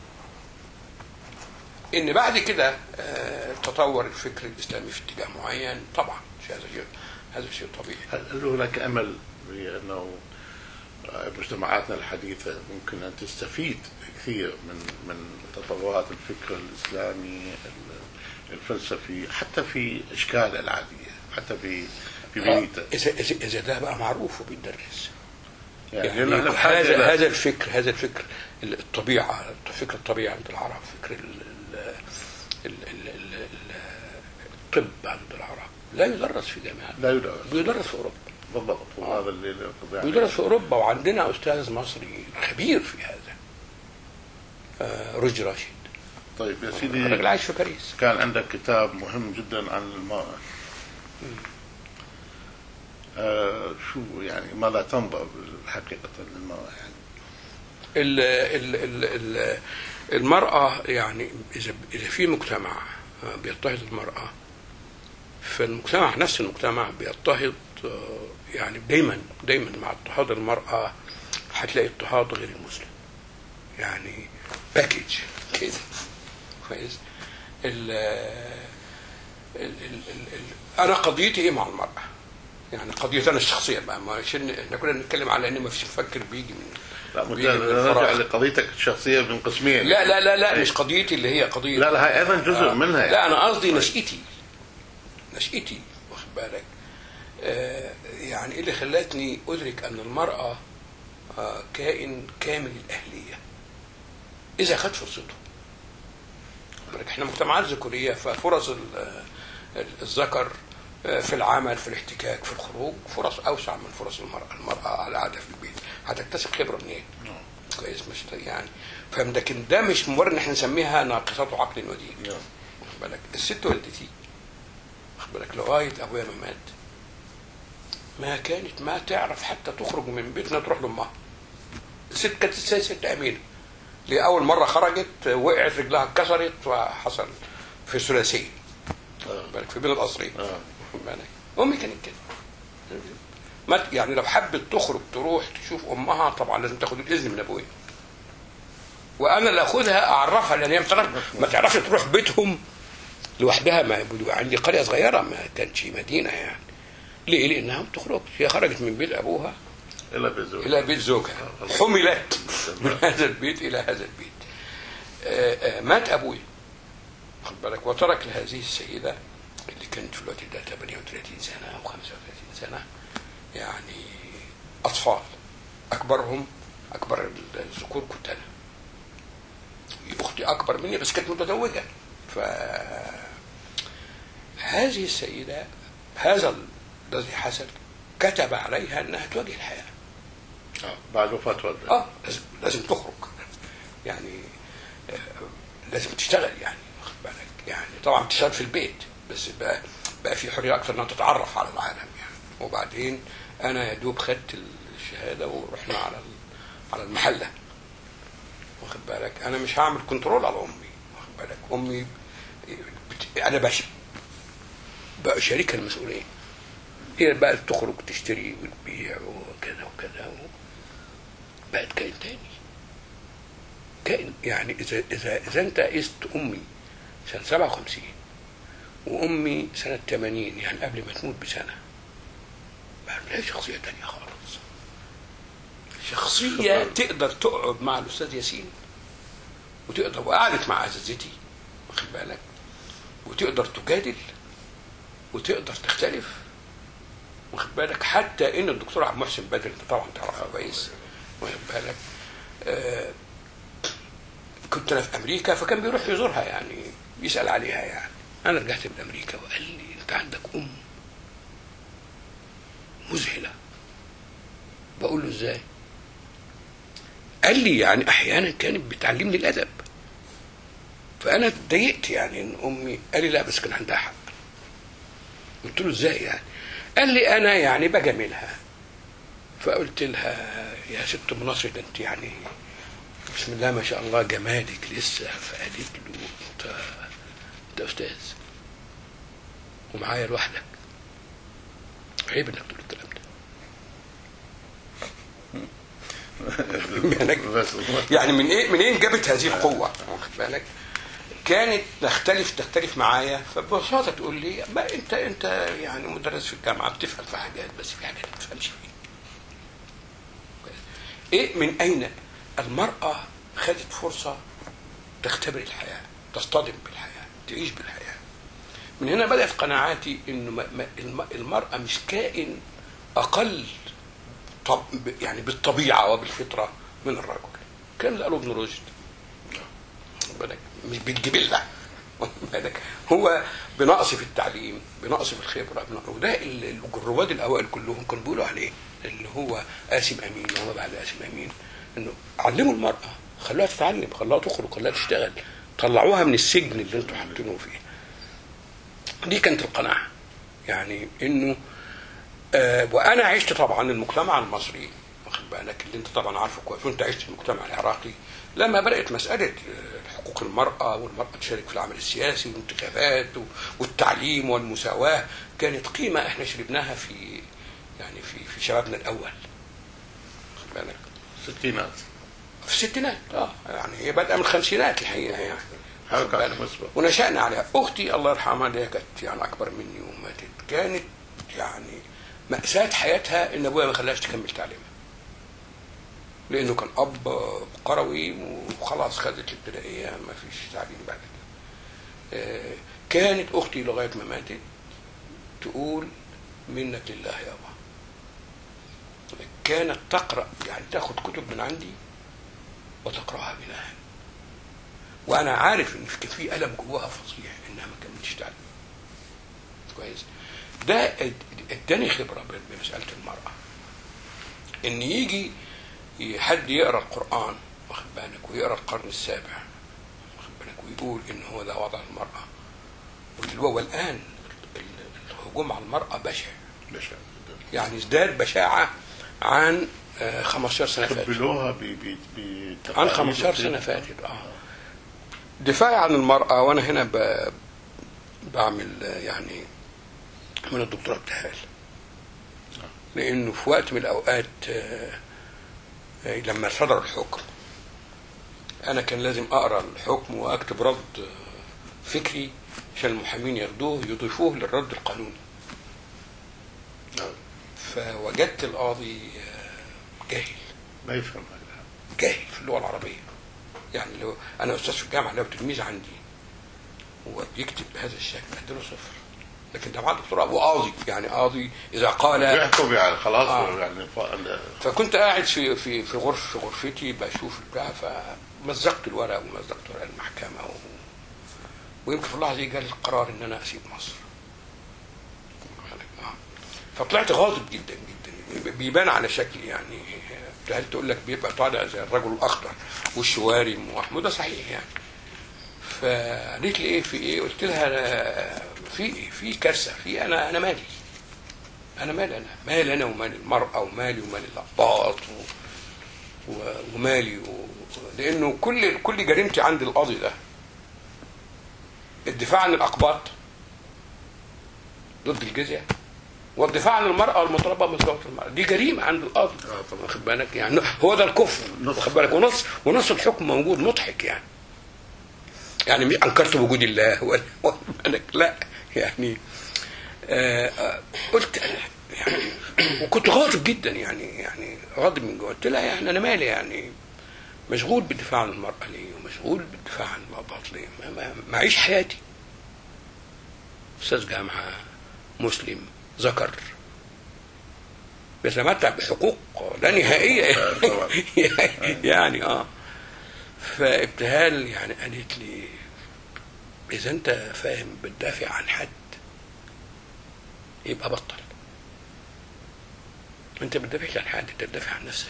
إن بعد كده آه، تطور الفكر الإسلامي في اتجاه معين طبعا هذا شيء هذا شيء طبيعي
هل هناك امل بانه مجتمعاتنا الحديثه ممكن ان تستفيد كثير من من تطورات الفكر الاسلامي ال- الفلسفي حتى في اشكاله العاديه حتى في في بيئته
إذا إذا إذا ده بقى معروف وبيدرس
يعني,
يعني
لأن احنا بحاجه
هذا
إلى-
هذا الفكر هذا الفكر الطبيعه فكر الطبيعه عند العرب فكر ال ال ال ال ال الطب عند العرب لا يدرس في جامعات
لا يدرس
بيدرس في اوروبا
بالضبط وهذا اللي يعني
بيدرس في اوروبا وعندنا استاذ مصري خبير في هذا آه، رشدي راشد
طيب يا
الراجل
سيدي
عايش في باريس
كان عندك كتاب مهم جدا عن المرأة آه شو يعني ماذا تنظر حقيقة للمرأة يعني
ال ال ال ال المرأة يعني إذا إذا في مجتمع بيضطهد المرأة فالمجتمع نفس المجتمع بيضطهد آه، يعني دايما دايما مع اضطهاد المرأة هتلاقي اضطهاد غير المسلم يعني باكج كده كويس ال ال ال ال ال انا قضيتي ايه مع المرأة؟ يعني قضيتي انا الشخصية بقى ما عشان احنا كنا بنتكلم على ان ما فيش مفكر بيجي من
لا
بيجي من
نرجع
الفراغ.
لقضيتك الشخصية من قسمين
لا لا لا لا مش قضيتي اللي هي قضية
لا لا هاي أيضا جزء
آه.
منها يعني.
لا أنا قصدي نشأتي نشأتي واخد بالك آه يعني إيه اللي خلتني أدرك أن المرأة آه كائن كامل الأهلية إذا أخذت فرصته واخد بالك إحنا مجتمعات ذكورية ففرص ال- ال- الذكر آه، في العمل في الاحتكاك في الخروج فرص أوسع من فرص المرأة المرأة على قاعدة في البيت هتكتسب خبرة منين؟ كويس مش يعني فاهم لكن ده مش مجرد ان احنا نسميها ناقصات عقل ودين
نعم.
واخد بالك الست والدتي واخد بالك لغايه ابويا ما مات ما كانت ما تعرف حتى تخرج من بيتنا تروح لامها الست كانت ست ست امينه لاول مره خرجت وقعت رجلها اتكسرت وحصل في ثلاثيه واخد بالك في بين القصرين
آه.
واخد بالك امي كانت كده ما يعني لو حبت تخرج تروح تشوف امها طبعا لازم تاخد الاذن من ابويا وانا اللي اخدها اعرفها لان هي ما تعرف- ما تعرفش تروح بيتهم لوحدها ما عندي قريه صغيره ما كانتش مدينه يعني ليه؟ لانها ما بتخرجش هي خرجت من بيت ابوها
إلا بزوج
الى بيت زوجها حملت من هذا البيت الى هذا البيت آه، آه، مات ابويا خد بالك وترك لهذه السيده اللي كانت في الوقت ده 38 سنه او 35 سنه يعني اطفال اكبرهم اكبر الذكور كنت انا اختي اكبر مني بس كانت متزوجه ف هذه السيده هذا الذي حصل كتب عليها انها تواجه الحياه
آه. بعد وفاة والدك
اه لازم لازم تخرج يعني آه، لازم تشتغل يعني واخد بالك يعني طبعا تشتغل في البيت بس بقى بقى في حريه اكثر انها تتعرف على العالم يعني وبعدين انا يا دوب خدت الشهاده ورحنا على ال- على المحله واخد بالك انا مش هعمل كنترول على امي واخد بالك امي بت... انا بش بشاركها المسؤوليه هي بقى تخرج تشتري وتبيع وكذا وكذا و... بقت كائن تاني كائن يعني اذا اذا اذا انت قست امي سنه 57 وامي سنه 80 يعني قبل ما تموت بسنه بقى لها شخصيه تانيه خالص شخصيه تقدر تقعد مع الاستاذ ياسين وتقدر وقعدت مع عزيزتي واخد بالك وتقدر تجادل وتقدر تختلف واخد بالك حتى ان الدكتور عبد المحسن بدر انت طبعا تعرفه كويس واخد بالك آه كنت انا في امريكا فكان بيروح يزورها يعني يسال عليها يعني انا رجعت من امريكا وقال لي انت عندك ام مذهله بقول له ازاي قال لي يعني احيانا كانت بتعلمني الادب فانا اتضايقت يعني ان امي قال لي لا بس كان عندها حق قلت له ازاي يعني قال لي انا يعني بجاملها فقلت لها يا ست ام نصر ده انت يعني بسم الله ما شاء الله جمالك لسه فقالت له انت انت استاذ ومعايا لوحدك عيب انك تقول الكلام ده يعني
بس
يعني من ايه منين جابت هذه القوه واخد بالك كانت تختلف تختلف معايا فببساطه تقول لي ما انت انت يعني مدرس في الجامعه بتفهم في حاجات بس في حاجات ما بتفهمش فيها ايه من اين المراه خدت فرصه تختبر الحياه تصطدم بالحياه تعيش بالحياه من هنا بدات قناعاتي انه ما- ما- الم- المراه مش كائن اقل طب يعني بالطبيعه وبالفطره من الرجل كان اللي قاله ابن رشد واخد بالك مش بالجبله واخد بالك هو بنقص في التعليم بنقص في الخبره بنقص وده ال- ال- الرواد الاوائل كلهم كانوا بيقولوا عليه اللي هو قاسم امين وما بعد قاسم امين انه علموا المراه خلوها تتعلم خلوها تخرج خلوها تشتغل طلعوها من السجن اللي انتوا حاطينه فيه دي كانت القناعه يعني انه آه وانا عشت طبعا المجتمع المصري واخد بالك اللي انت طبعا عارفه كويس وانت عشت في المجتمع العراقي لما بدات مساله آه، حقوق المراه والمراه تشارك في العمل السياسي والانتخابات و- والتعليم والمساواه كانت قيمه احنا شربناها في يعني في في شبابنا الاول واخد بالك
ستينات
في الستينات اه يعني هي بادئه من الخمسينات الحقيقه يعني واخد
حركة
بالك؟
مسبق
ونشأنا عليها أختي الله يرحمها اللي هي كانت يعني أكبر مني وماتت كانت يعني مأساة حياتها إن أبويا ما خلاهاش تكمل تعليمها لأنه كان أب قروي وخلاص خدت الابتدائية ما فيش تعليم بعد كده آه، كانت أختي لغاية ما ماتت تقول منك لله يابا كانت تقرأ يعني تاخد كتب من عندي وتقرأها بناء وانا عارف ان كان في الم جواها فظيع انها ما كملتش تعليم كويس ده اد- اداني خبره ب- بمساله المراه ان يجي حد يقرا القران واخد بالك ويقرا القرن السابع واخد بالك ويقول ان هو ده وضع المراه واللي هو الان ال- ال- الهجوم على المراه بشع
بشع
يعني ازداد بشاعه عن آه، 15 سنه فاتت
قبلوها ب ب ب
عن 15 سنه فاتت اه دفاعي عن المرأة وأنا هنا ب... بعمل آه، يعني من الدكتوراه ابتهال لأنه في وقت من الأوقات آه، آه، لما صدر الحكم أنا كان لازم أقرأ الحكم وأكتب رد آه، فكري عشان المحامين ياخدوه يضيفوه للرد القانوني
نعم.
فوجدت القاضي آه، جاهل
ما يفهم هذا
جاهل في اللغه العربيه يعني لو انا استاذ في الجامعه لو تلميذ عندي وبيكتب بهذا الشكل اديله صفر لكن ده معاه دكتوراه وقاضي يعني قاضي اذا قال
بيحكوا يعني خلاص
آه.
يعني ف-
فكنت قاعد في في في غرف في غرفتي بشوف البتاع فمزقت الورق ومزقت ورق المحكمه و... ويمكن في اللحظه دي جالي القرار ان انا اسيب مصر. آه. فطلعت غاضب جدا جدا بيبان على شكلي يعني هل تقول لك بيبقى طالع زي الرجل الاخضر وشه وارم ومحمود ده صحيح يعني فقالت لي ايه في ايه قلت لها أنا في ايه في كارثه في انا انا مالي انا مالي انا مالي انا ومال المراه ومالي ومال الاقباط و... و... ومالي و... لانه كل كل جريمتي عند القاضي ده الدفاع عن الاقباط ضد الجزيه والدفاع عن المرأة المطالبة بمساواة المرأة دي جريمة عند القاضي
آه طبعا.
واخد بالك يعني هو ده الكفر
نص.
واخد بالك ونص ونص الحكم موجود مضحك يعني يعني مش انكرت وجود الله ولا واخد بالك لا يعني آه آه، قلت أنا يعني وكنت غاضب جدا يعني يعني غاضب من جوه قلت لها يعني انا مالي يعني مشغول بالدفاع عن المرأة ليه ومشغول بالدفاع عن الأقباط ليه ما- ما- معيش حياتي أستاذ جامعة مسلم ذكر بيتمتع بحقوق لا نهائية
آه، طبعا.
يعني اه فابتهال يعني قالت لي إذا أنت فاهم بتدافع عن حد يبقى بطل أنت ما بتدافعش عن حد أنت بتدافع عن نفسك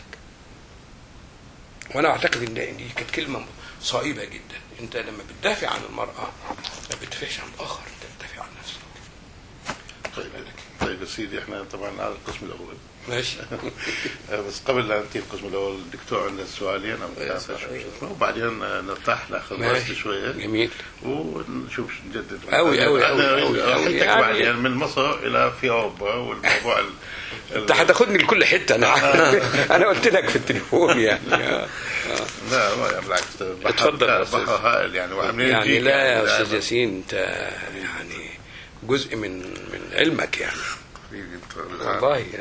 وانا اعتقد ان دي كانت كلمه صائبه جدا انت لما بتدافع عن المراه ما بتدافعش عن الاخر انت بتدافع عن نفسك
طيب طيب يا سيدي احنا طبعا على القسم الاول
ماشي
آه، بس قبل لا ننتهي القسم الاول الدكتور عندنا سؤالين او
يا
ثلاثه
سلام.
شوي وبعدين آه، نرتاح ناخذ
ماشي.
رست شويه
جميل
ونشوف نجدد
أوي، أوي، أوي، أوي، أوي.
حتى
يعني-
بعدين من مصر الى في اوروبا والموضوع ال-
انت هتاخدني لكل حته انا عارف. انا قلت لك في التليفون يعني آه.
لا ما- بالعكس بحر-
اتفضل يا أستاذ.
بحر هائل يعني وعاملين
يعني
جيك
لا يا
يعني
استاذ
دائماً.
ياسين انت يعني جزء من من علمك يعني
حبيبي انت
والله يعني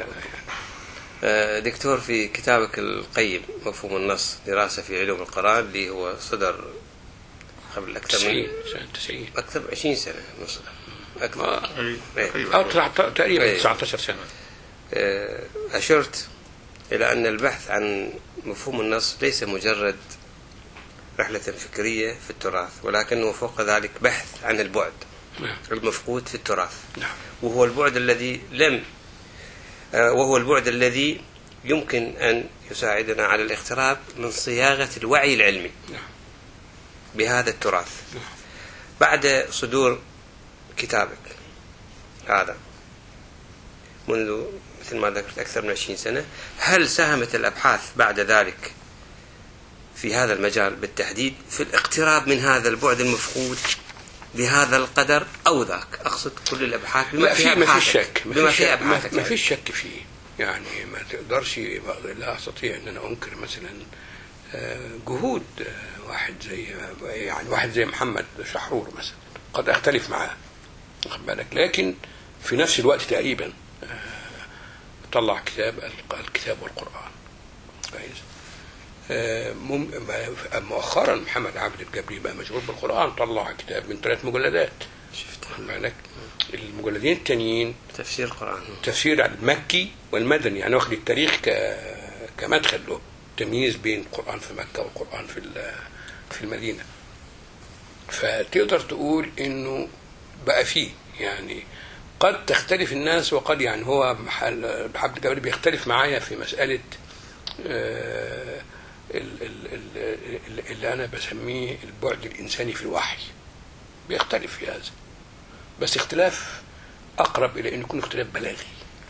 آه، دكتور في كتابك القيم مفهوم النص دراسة في علوم القرآن اللي هو صدر قبل أكثر
90
من
سنه 90
أكثر من 20 سنة نص أكثر
آه.
أي-
إيه.
تقريباً.
او تلع- تقريبا
أي.
19 سنه
آه، أشرت إلى أن البحث عن مفهوم النص ليس مجرد رحلة فكرية في التراث ولكنه فوق ذلك بحث عن البعد
نعم
المفقود في التراث
نعم
وهو البعد الذي لم آه، وهو البعد الذي يمكن أن يساعدنا على الاقتراب من صياغة الوعي العلمي
نعم
بهذا التراث
نعم.
بعد صدور كتابك هذا منذ مثل ما ذكرت أكثر من 20 سنة هل ساهمت الأبحاث بعد ذلك في هذا المجال بالتحديد في الاقتراب من هذا البعد المفقود بهذا القدر أو ذاك أقصد كل الأبحاث بما
لا في
فيها
ما
أبحاثك
فيش شك
بما
ما فيش
فيها
شك ما-
أبحاثك
ما فيش شك فيه يعني ما تقدرش لا استطيع ان انا انكر مثلا آه، جهود آه، واحد زي يعني واحد زي محمد شحرور مثلا قد اختلف معاه واخد بالك لكن في نفس الوقت تقريبا آه، طلع كتاب الق- الكتاب والقران كويس آه، مم- مؤخرا محمد عبد الجبري بقى مشغول بالقران طلع كتاب من ثلاث مجلدات
شفت
واخد بالك المجلدين التانيين
تفسير القرآن
تفسير المكي والمدني يعني واخد التاريخ ك... كمدخل له تمييز بين القرآن في مكة والقرآن في ال- في المدينة فتقدر تقول انه بقى فيه يعني قد تختلف الناس وقد يعني هو محل عبد الجبار بيختلف معايا في مسألة آه، ال- ال- ال- ال- اللي أنا بسميه البعد الإنساني في الوحي بيختلف في هذا بس اختلاف أقرب إلى أن يكون اختلاف بلاغي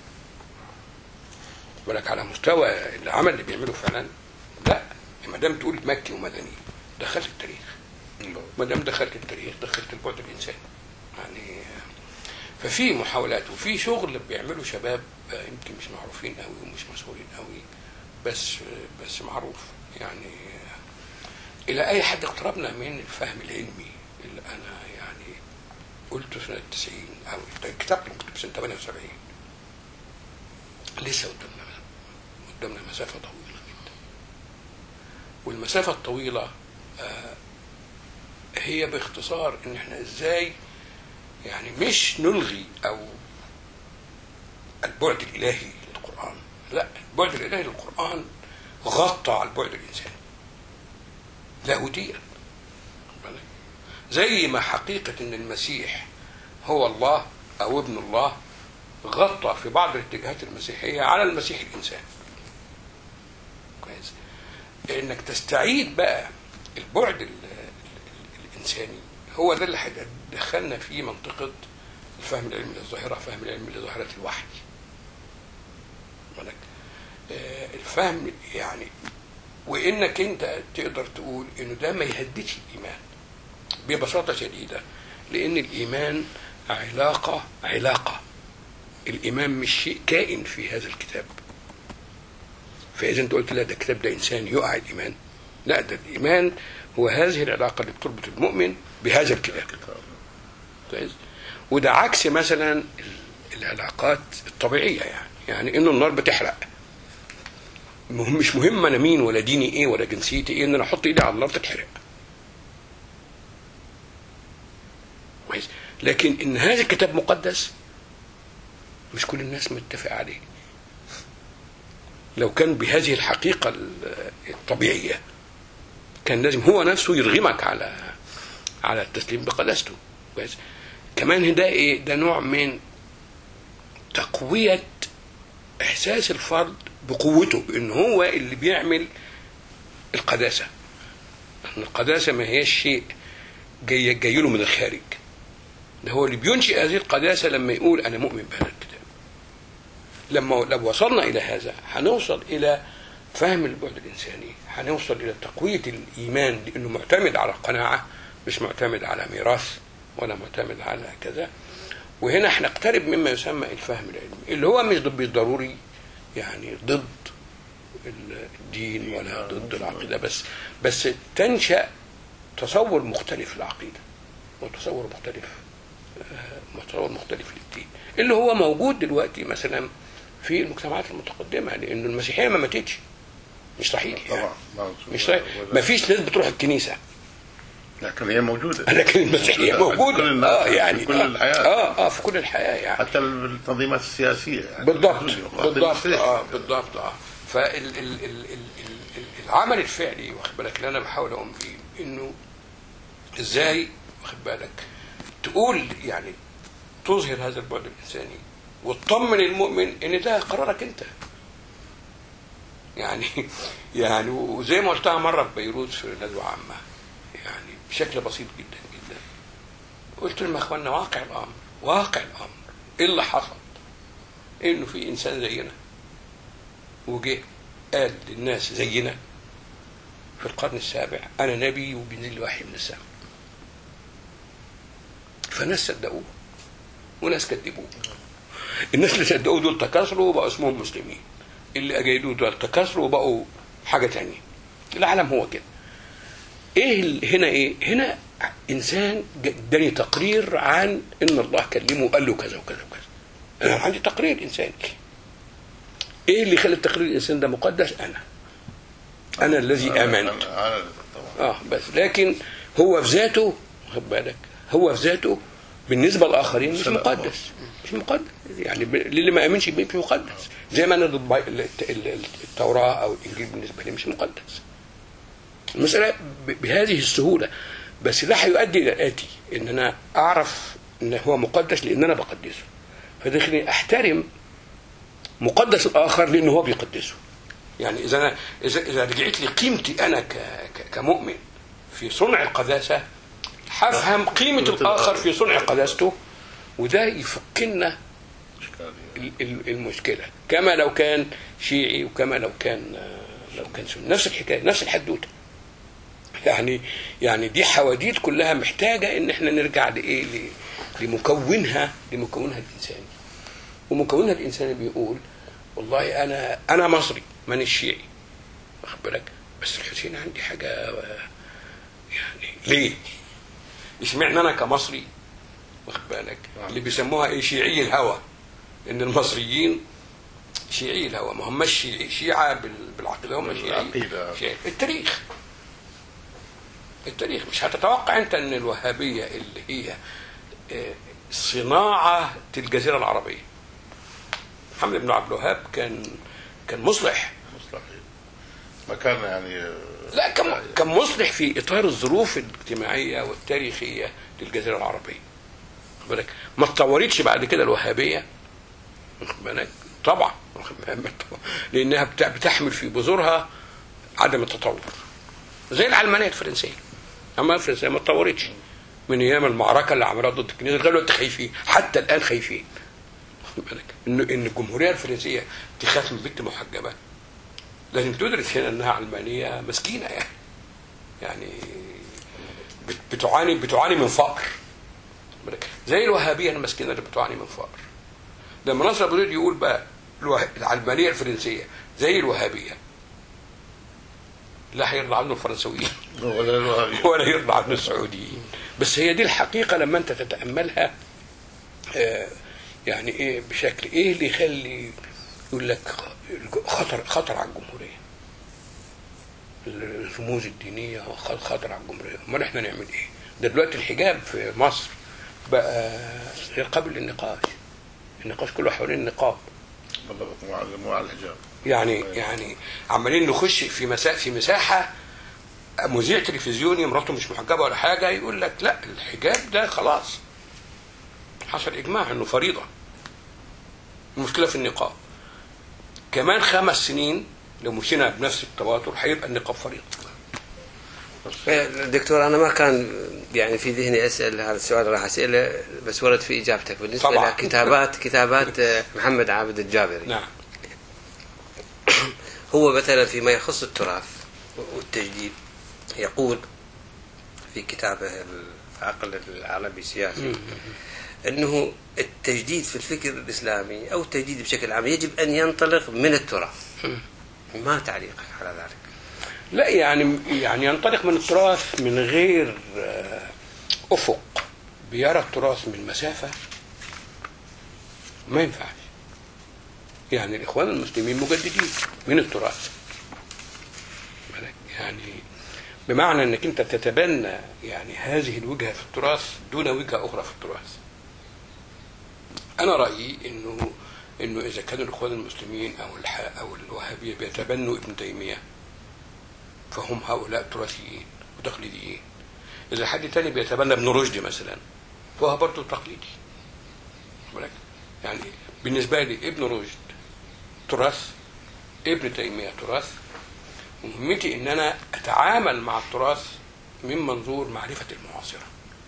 ولك على مستوى العمل اللي بيعمله فعلا لا ما دام تقول مكي ومدني دخلت التاريخ ما دام دخلت التاريخ دخلت البعد الانساني يعني ففي محاولات وفي شغل بيعمله شباب يمكن مش معروفين قوي ومش مشهورين قوي بس بس معروف يعني الى اي حد اقتربنا من الفهم العلمي اللي انا يعني قلته سنه 90 او الكتاب اللي كتب سنه 78 لسه قدامنا قدامنا مسافه طويله جدا والمسافه الطويله آه، هي باختصار ان احنا ازاي يعني مش نلغي او البعد الالهي للقران لا البعد الالهي للقران غطى على البعد الانساني لاهوتيا زي ما حقيقه ان المسيح هو الله او ابن الله غطى في بعض الاتجاهات المسيحيه على المسيح الانسان كويس انك تستعيد بقى البعد ال- ال- الانساني هو ده اللي هيدخلنا في منطقه الفهم العلمي للظاهره فهم العلم لظاهره الوحي بالك آه، الفهم يعني وانك انت تقدر تقول انه ده ما يهددش الايمان ببساطه شديده لان الايمان علاقه علاقه الايمان مش شيء كائن في هذا الكتاب فاذا انت قلت لا ده الكتاب ده انسان يقع الايمان لا ده الايمان هو هذه العلاقه اللي بتربط المؤمن بهذا الكتاب
كتاب
كويس وده عكس مثلا ال- العلاقات الطبيعيه يعني يعني انه النار بتحرق مهم مش مهم انا مين ولا ديني ايه ولا جنسيتي ايه ان انا احط ايدي على النار تتحرق كويس لكن ان هذا الكتاب مقدس مش كل الناس متفق عليه لو كان بهذه الحقيقه ال- الطبيعيه كان لازم هو نفسه يرغمك على على التسليم بقداسته كويس كمان ده ايه ده نوع من تقويه احساس الفرد بقوته ان هو اللي بيعمل القداسه ان القداسه ما هيش شيء جاي جاي له من الخارج ده هو اللي بينشئ هذه القداسه لما يقول انا مؤمن بهذا الكتاب لما لو وصلنا الى هذا هنوصل الى فهم البعد الانساني هنوصل الى تقويه الايمان لانه معتمد على قناعه مش معتمد على ميراث ولا معتمد على كذا وهنا هنقترب مما يسمى الفهم العلمي اللي هو مش بالضروري يعني ضد الدين ولا ضد العقيده بس بس تنشا تصور مختلف للعقيده وتصور مختلف آه، تصور مختلف للدين اللي هو موجود دلوقتي مثلا في المجتمعات المتقدمه لان المسيحيه ما ماتتش مش صحيح يعني.
طبعا نعم.
مش صحيح ما فيش ناس بتروح الكنيسه
لكن هي موجوده
لكن المسيحيه
في
موجوده
كل الناس،
اه يعني
في كل
آه،
الحياه
اه اه في كل الحياه يعني
حتى التنظيمات السياسيه يعني
بالضبط
موجودة.
بالضبط اه بالضبط اه فالعمل الفعلي واخد بالك اللي انا بحاول اقوم بيه انه ازاي واخد بالك تقول يعني تظهر هذا البعد الانساني وتطمن المؤمن ان ده قرارك انت يعني يعني وزي ما قلتها مره في بيروت في ندوه عامه يعني بشكل بسيط جدا جدا قلت لهم يا اخوانا واقع الامر واقع الامر ايه اللي حصل؟ انه في انسان زينا وجه قال للناس زينا في القرن السابع انا نبي وبينزل لي وحي من السماء فناس صدقوه وناس كذبوه الناس اللي صدقوه دول تكاثروا وبقوا اسمهم مسلمين اللي اجيدوه دول تكاثروا وبقوا حاجه تانية العالم هو كده ايه ال- هنا ايه هنا انسان اداني تقرير عن ان الله كلمه وقال له كذا وكذا وكذا انا عندي تقرير انساني ايه اللي خلى التقرير الانساني ده مقدس انا انا الذي
أنا-
امنت
أنا- أنا طبعا
اه بس لكن هو في ذاته خد بالك هو في ذاته بالنسبه للاخرين مش
سلام.
مقدس مش مقدس يعني ب- للي ما امنش بيه مش مقدس زي ما انا ضد باي- ال- ال- التوراه او الانجيل بالنسبه لي مش مقدس المساله ب- بهذه السهوله بس ده هيؤدي الى الاتي ان انا اعرف ان هو مقدس لان انا بقدسه فده يخليني احترم مقدس الاخر لان هو بيقدسه يعني اذا انا اذا اذا رجعت لي قيمتي انا ك ك- كمؤمن في صنع القداسه هفهم قيمه الاخر في صنع قداسته وده يفكنا
إشكالية.
ال- ال- المشكله كما لو كان شيعي وكما لو كان آه، لو كان سني نفس الحكايه نفس الحدوته يعني يعني دي حواديت كلها محتاجه ان احنا نرجع لايه ل- لمكونها لمكونها الانساني ومكونها الانساني بيقول والله انا انا مصري ماني شيعي واخد بالك بس الحسين عندي حاجه آه، يعني ليه؟ اشمعنى انا كمصري واخد بالك اللي بيسموها ايه شيعي الهوى ان المصريين شيعي الهوى ما هماش شيعي شيعة بال- بالعقيدة هم شيعي
بالعقيدة.
شيعي. التاريخ التاريخ مش هتتوقع انت ان الوهابية اللي هي آه، صناعة الجزيرة العربية محمد بن عبد الوهاب كان كان مصلح
مصلحي ما كان يعني آه،
لا كان كان مصلح في اطار الظروف الاجتماعيه والتاريخيه للجزيره العربية واخد بالك ما اتطورتش بعد كده الوهابيه واخد بالك طبعا واخد بالك؟ لانها بت- بتحمل في بذورها عدم التطور زي العلمانيه الفرنسيه اما الفرنسيه ما اتطورتش من ايام المعركه اللي عملوها ضد الكنيسه لغايه دلوقتي خايفين حتى الان خايفين واخد بالك ان ان الجمهوريه الفرنسيه تخاف من بنت محجبه لازم تدرك هنا انها علمانيه مسكينه يعني يعني بت- بتعاني بتعاني من فقر زي الوهابيه المسكينه اللي بتعاني من فقر لما نصر ابو زيد يقول بقى الوه- العلمانيه الفرنسيه زي الوهابيه لا هيرضى عنه الفرنسويين
ولا الوهابي
ولا يرضى عنه السعوديين بس هي دي الحقيقه لما انت تتاملها آه، يعني ايه بشكل ايه اللي يخلي يقول لك خطر خطر على الجمهوريه الرموز الدينيه خ- خطر على الجمهوريه امال احنا نعمل ايه ده دلوقتي الحجاب في مصر بقى غير قابل للنقاش النقاش كله حوالين النقاب
والله مع مع الحجاب
يعني يعني عمالين نخش في مساحه في مساحه مذيع تلفزيوني مراته مش محجبه ولا حاجه يقول لك لا الحجاب ده خلاص حصل اجماع انه فريضه المشكله في النقاب كمان خمس سنين لو مشينا بنفس التواتر هيبقى النقاب فريضه
دكتور انا ما كان يعني في ذهني اسال هذا السؤال راح اساله بس ورد في اجابتك بالنسبه
طبعاً.
الى كتابات كتابات آه، محمد عابد الجابري
نعم
هو مثلا فيما يخص التراث والتجديد يقول في كتابه العقل العربي السياسي انه التجديد في الفكر الاسلامي او التجديد بشكل عام يجب ان ينطلق من التراث ما تعليقك على ذلك
لا يعني يعني ينطلق من التراث من غير آه، افق بيرى التراث من مسافه ما ينفعش يعني الاخوان المسلمين مجددين من التراث بالك؟ يعني بمعنى انك انت تتبنى يعني هذه الوجهه في التراث دون وجهه اخرى في التراث انا رايي انه انه اذا كان الاخوان المسلمين او الح... او الوهابيه بيتبنوا ابن تيميه فهم هؤلاء تراثيين وتقليديين إذا حد تاني بيتبنى ابن رشد مثلا فهو برضه تقليدي بالك؟ يعني بالنسبة لي ابن رشد تراث ابن تيمية تراث ومهمتي ان انا اتعامل مع التراث من منظور معرفة المعاصرة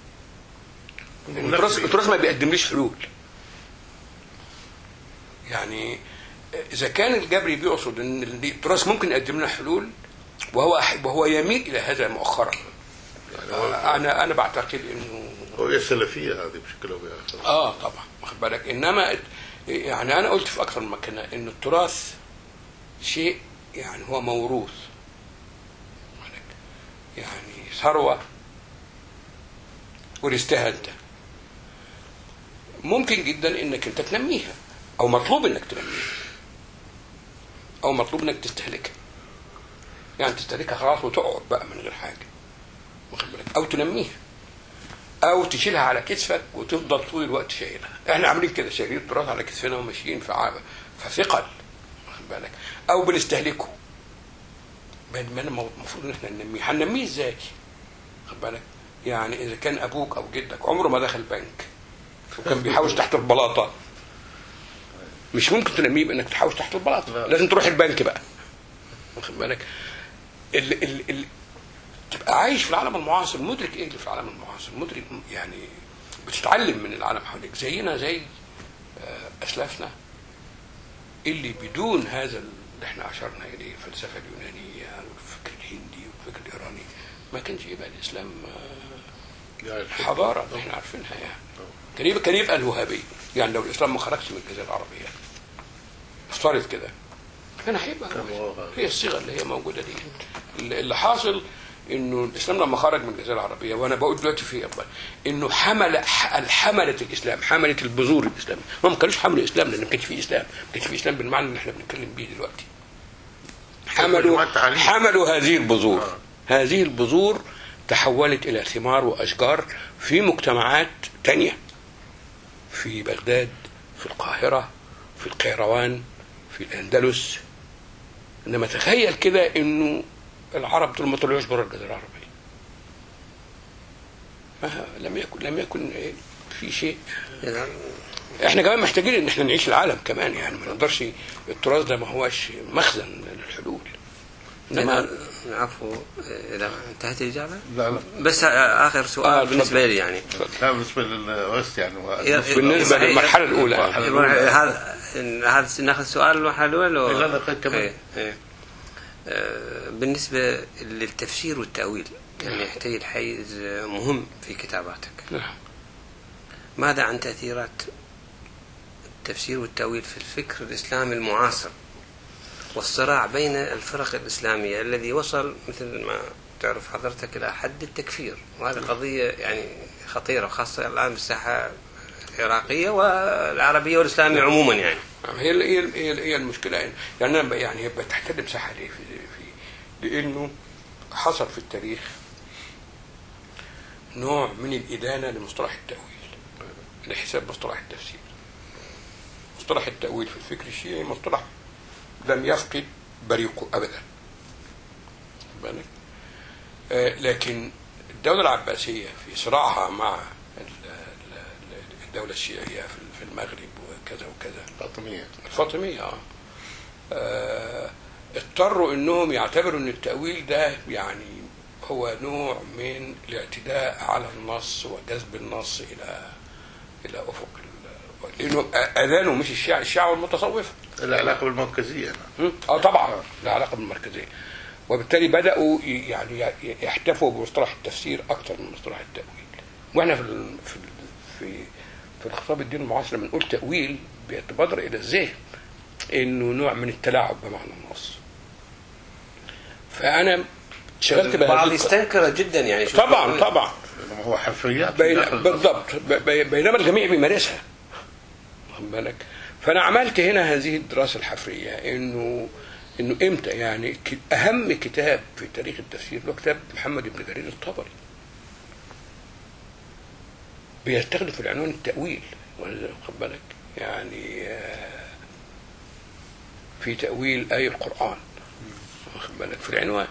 التراث التراث ما بيقدمليش حلول يعني اذا كان الجبري بيقصد ان التراث ممكن يقدم لنا حلول وهو وهو يميل الى هذا مؤخرا انا انا بعتقد انه
هو السلفيه هذه بشكل او باخر
اه طبعا واخد بالك انما يعني انا قلت في اكثر من مكان ان التراث شيء يعني هو موروث واخد بالك؟ يعني ثروه ورثتها انت ممكن جدا انك انت تنميها او مطلوب انك تنميها او مطلوب انك تستهلكها يعني تستهلكها خلاص وتقعد بقى من غير حاجه واخد بالك او تنميها او تشيلها على كتفك وتفضل طول الوقت شايلها احنا عاملين كده شايلين التراث على كتفنا وماشيين في عابه فثقل واخد بالك او بنستهلكه بينما المفروض ان احنا ننميه هننميه ازاي واخد بالك يعني اذا كان ابوك او جدك عمره ما دخل بنك وكان بيحوش تحت البلاطه مش ممكن تنميه بانك تحوش تحت البلاطه
لا.
لازم تروح البنك بقى واخد بالك ال ال ال تبقى عايش في العالم المعاصر مدرك ايه اللي في العالم المعاصر مدرك يعني بتتعلم من العالم حواليك زينا زي آه، اسلافنا اللي بدون هذا اللي احنا اشرنا اليه الفلسفه اليونانيه والفكر الهندي والفكر الايراني ما كانش يبقى الاسلام آه،
يعني
حضاره احنا عارفينها يعني كان يبقى كان يبقى الوهابيه يعني لو الاسلام ما خرجش من الجزيره العربيه افترض كده كان هيبقى
كان هو هذا.
هي الصيغه اللي هي موجوده دي اللي اللي حاصل انه الاسلام لما خرج من الجزيره العربيه وانا بقول دلوقتي في أبقى انه حمل ح- حمله الاسلام حمله البذور الاسلاميه هم ما كانوش حملوا الاسلام لان ما كانش في اسلام ما كانش في اسلام بالمعنى اللي احنا بنتكلم بيه دلوقتي حملوا
مجموعة تعاليم.
حملوا هذه البذور
آه.
هذه البذور تحولت الى ثمار واشجار في مجتمعات تانية في بغداد في القاهرة في القيروان في الأندلس إنما تخيل كده إنه العرب دول ما طلعوش بره الجزيرة العربية ما لم يكن لم يكن في شيء
إذا
احنا كمان محتاجين ان احنا نعيش العالم كمان يعني ما نقدرش التراث ده ما هوش مخزن للحلول انما
إذا عفوا إذا انتهت الإجابة
لا لا
بس آخر سؤال
آه،
بالنسبة لي يعني
لا بالنسبه للوست يعني هو
بالنسبة للمرحلة الأولى
هذا هذا ناخذ سؤال المرحلة الأولى ولا-
لا، لا، خذ كمان.
إيه، إيه. آه، بالنسبة للتفسير والتأويل يعني يحتاج حيز مهم في كتاباتك
نعم.
ماذا عن تأثيرات التفسير والتأويل في الفكر الإسلامي المعاصر والصراع بين الفرق الإسلامية الذي وصل مثل ما تعرف حضرتك إلى حد التكفير وهذه قضية يعني خطيرة وخاصة الآن بالساحة العراقية والعربية والإسلامية عموما يعني
هي ال- هي ال- هي ال- هي المشكله يعني يعني انا ب- يعني بتحتل مساحه ليه في, في لانه حصل في التاريخ نوع من الادانه لمصطلح التاويل لحساب مصطلح التفسير مصطلح التاويل في الفكر الشيعي مصطلح لم يفقد بريقه ابدا بالك آه، لكن الدوله العباسيه في صراعها مع ال- ال- الدوله الشيعيه في- في المغرب وكذا وكذا
فاطميه
الفاطمية آه. آه اضطروا انهم يعتبروا ان التأويل ده يعني هو نوع من الاعتداء على النص وجذب النص الى الى افق ال- لانه اذانوا مش الشيعة الشيعة والمتصوفة
العلاقه بالمركزيه أنا.
م? اه طبعا له علاقه بالمركزيه وبالتالي بداوا ي- يعني ي- يحتفوا بمصطلح التفسير اكثر من مصطلح التاويل واحنا في ال- في ال- في في الخطاب الدين المعاصر لما نقول تاويل بيتبادر الى الذهن انه نوع من التلاعب بمعنى النص فانا شغلت
بعض
بهذه الق-
يستنكر جدا يعني شوف
طبعا
يقول-
طبعا
إنما هو حرفيات
بين
داخل
بالضبط ب- ب- بينما الجميع بيمارسها واخد بالك فانا عملت هنا هذه الدراسه الحفريه انه انه امتى يعني ك- اهم كتاب في تاريخ التفسير هو كتاب محمد بن جرير الطبري بيستخدم في العنوان التاويل واخد بالك يعني آه، في تاويل اي القران واخد بالك في العنوان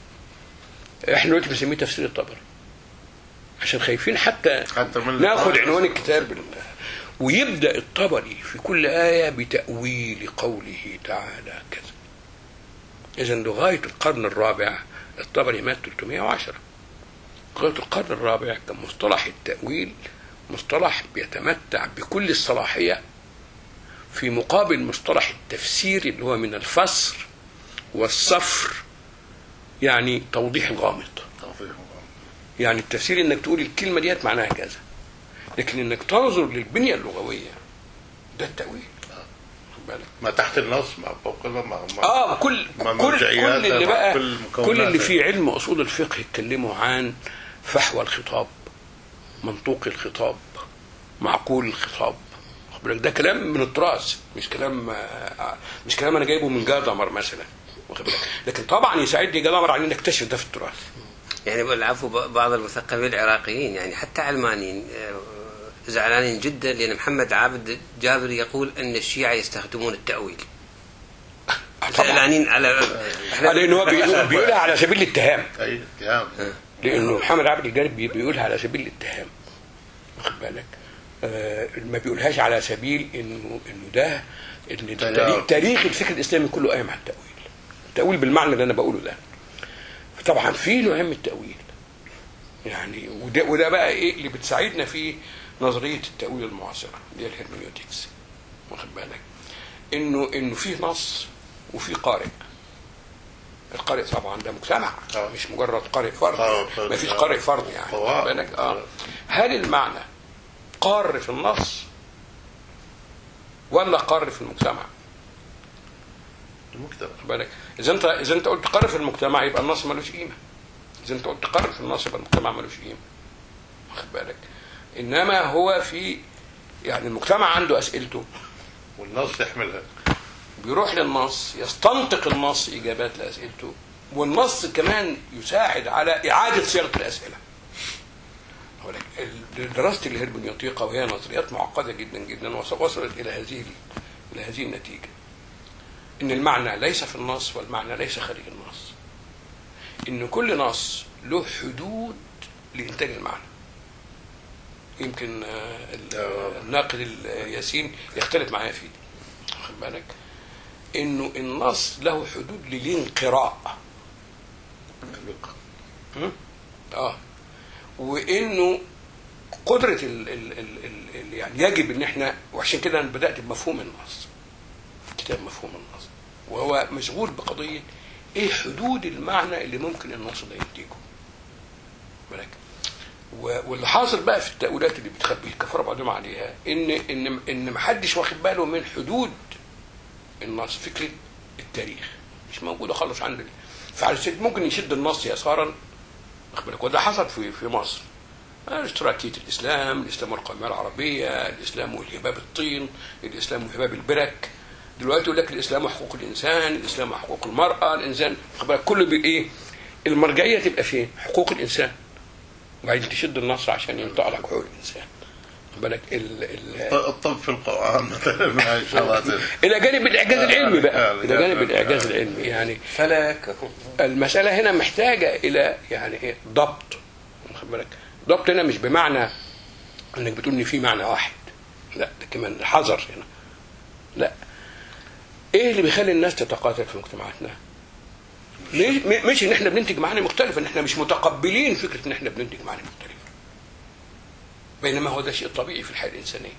احنا دلوقتي بنسميه تفسير الطبري عشان خايفين حتى
حتى من
ناخد عنوان الكتاب بال- ويبدا الطبري في كل ايه بتاويل قوله تعالى كذا اذا لغايه القرن الرابع الطبري مات 310 لغايه القرن الرابع كان مصطلح التاويل مصطلح بيتمتع بكل الصلاحيه في مقابل مصطلح التفسير اللي هو من الفسر والصفر يعني توضيح الغامض
توضيح.
يعني التفسير انك تقول الكلمه ديت معناها كذا لكن انك تنظر للبنيه اللغويه ده التاويل خد بالك
ما تحت النص ما فوق ما ما
اه كل
مع
كل
مرجعيات
كل اللي
مع
بقى
كل
كل,
مكونات.
اللي في علم اصول الفقه يتكلموا عن فحوى الخطاب منطوق الخطاب معقول الخطاب خد بالك ده كلام من التراث مش كلام آه، مش كلام انا جايبه من جادمر مثلا واخد بالك لكن طبعا يساعدني جادمر على ان نكتشف ده في التراث
يعني بالعفو بعض المثقفين العراقيين يعني حتى علمانيين آه، زعلانين جدا لان محمد عابد جابر يقول ان الشيعه يستخدمون التاويل زعلانين على
آه، لانه هو بيقول- بيقولها على سبيل الاتهام
اي اتهام
لانه محمد عبد الجليل بي- بيقولها على سبيل الاتهام واخد بالك آه ما بيقولهاش على سبيل انه انه ده ان
تلاعب.
تاريخ, تاريخ الفكر الاسلامي كله قايم على التاويل التاويل بالمعنى اللي انا بقوله ده طبعا في نوع من التاويل يعني وده وده بقى ايه اللي بتساعدنا في نظريه التاويل المعاصره اللي هي الهرمنيوتكس واخد بالك انه انه في نص وفي قارئ القارئ طبعا ده مجتمع
آه.
مش مجرد قارئ فرد
آه، فرد.
ما فيش
آه.
قارئ فرد يعني
هو-
واخد بالك اه هل المعنى قار في النص ولا قار في المجتمع
المكتب
واخد بالك اذا انت اذا انت قلت قار في المجتمع يبقى النص ملوش قيمه اذا انت قلت قار في النص يبقى المجتمع ملوش قيمه واخد بالك انما هو في يعني المجتمع عنده اسئلته
والنص يحملها
بيروح للنص يستنطق النص اجابات لاسئلته والنص كمان يساعد على اعاده صياغه الاسئله ولكن ال- دراسه الهرمنيوتيقا وهي نظريات معقده جدا جدا وص- وصلت الى هذه ال- الى هذه النتيجه ان المعنى ليس في النص والمعنى ليس خارج النص ان كل نص له حدود لانتاج المعنى يمكن آه، ال-
آه.
الناقد الياسين يختلف معايا فيه واخد بالك انه النص له حدود للانقراء م? اه وانه قدره ال ال ال ال ال يعني يجب ان احنا وعشان كده انا بدات بمفهوم النص كتاب مفهوم النص وهو مشغول بقضيه ايه حدود المعنى اللي ممكن النص ده ينتجه بالك و- واللي حاصل بقى في التأويلات اللي بتخبي الكفار بعضهم عليها ان ان ان محدش واخد باله من حدود النص فكره التاريخ مش موجوده خالص عند ال- فعلى سبيل ممكن يشد النص يسارا واخد بالك وده حصل في في مصر اشتراكية الإسلام الإسلام والقومية العربية الإسلام والهباب الطين الإسلام وهباب البرك دلوقتي يقول لك الإسلام وحقوق الإنسان الإسلام وحقوق المرأة الإنسان واخد بالك كله بإيه المرجعية تبقى فين حقوق الإنسان وبعدين تشد النص عشان ينطق لك حقوق الإنسان واخد بالك ال ال
الطب في القرآن مثلا ما شاء الله
الى جانب الاعجاز العلمي بقى
آه،
الى جانب
آه،
الاعجاز
آه.
العلمي يعني
فلك
المساله هنا محتاجه الى يعني ايه ضبط واخد بالك ضبط هنا مش بمعنى انك بتقول ان في معنى واحد لا ده كمان حذر هنا لا ايه اللي بيخلي الناس تتقاتل في مجتمعاتنا مش مش ان احنا بننتج معاني مختلفه ان احنا مش متقبلين فكره ان احنا بننتج معاني مختلفه بينما هو ده شيء طبيعي في الحياه الانسانيه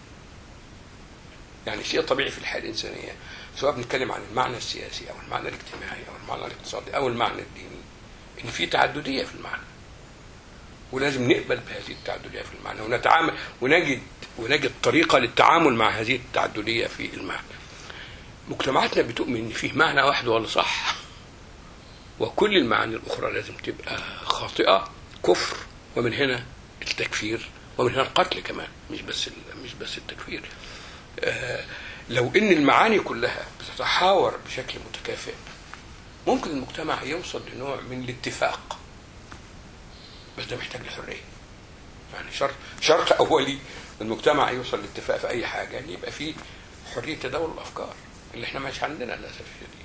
يعني شيء طبيعي في الحياه الانسانيه سواء بنتكلم عن المعنى السياسي او المعنى الاجتماعي او المعنى الاقتصادي او المعنى الديني ان في تعدديه في المعنى ولازم نقبل بهذه التعدديه في المعنى ونتعامل ونجد ونجد طريقه للتعامل مع هذه التعدديه في المعنى مجتمعاتنا بتؤمن ان فيه معنى واحد هو اللي صح وكل المعاني الاخرى لازم تبقى خاطئه كفر ومن هنا التكفير ومن هنا القتل كمان مش بس ال- مش بس التكفير آه، لو ان المعاني كلها بتتحاور بشكل متكافئ ممكن المجتمع يوصل لنوع من الاتفاق بس ده محتاج لحريه يعني شرط شرط اولي المجتمع يوصل لاتفاق في اي حاجه ان يبقى فيه حريه تداول الافكار اللي احنا مش عندنا للاسف الشديد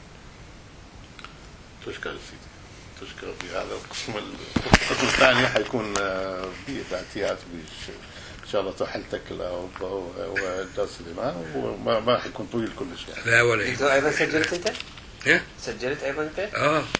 تشكر سيدي تشكر في هذا القسم القسم الثاني حيكون آه، فيه تأتيات بش- ان شاء الله تحلتك الاوروبا ودرس الامام وما ما حيكون طويل كلش يعني
لا ولا
دكتور ايضا سجلت انت؟
إيه؟
سجلت ايضا انت؟
اه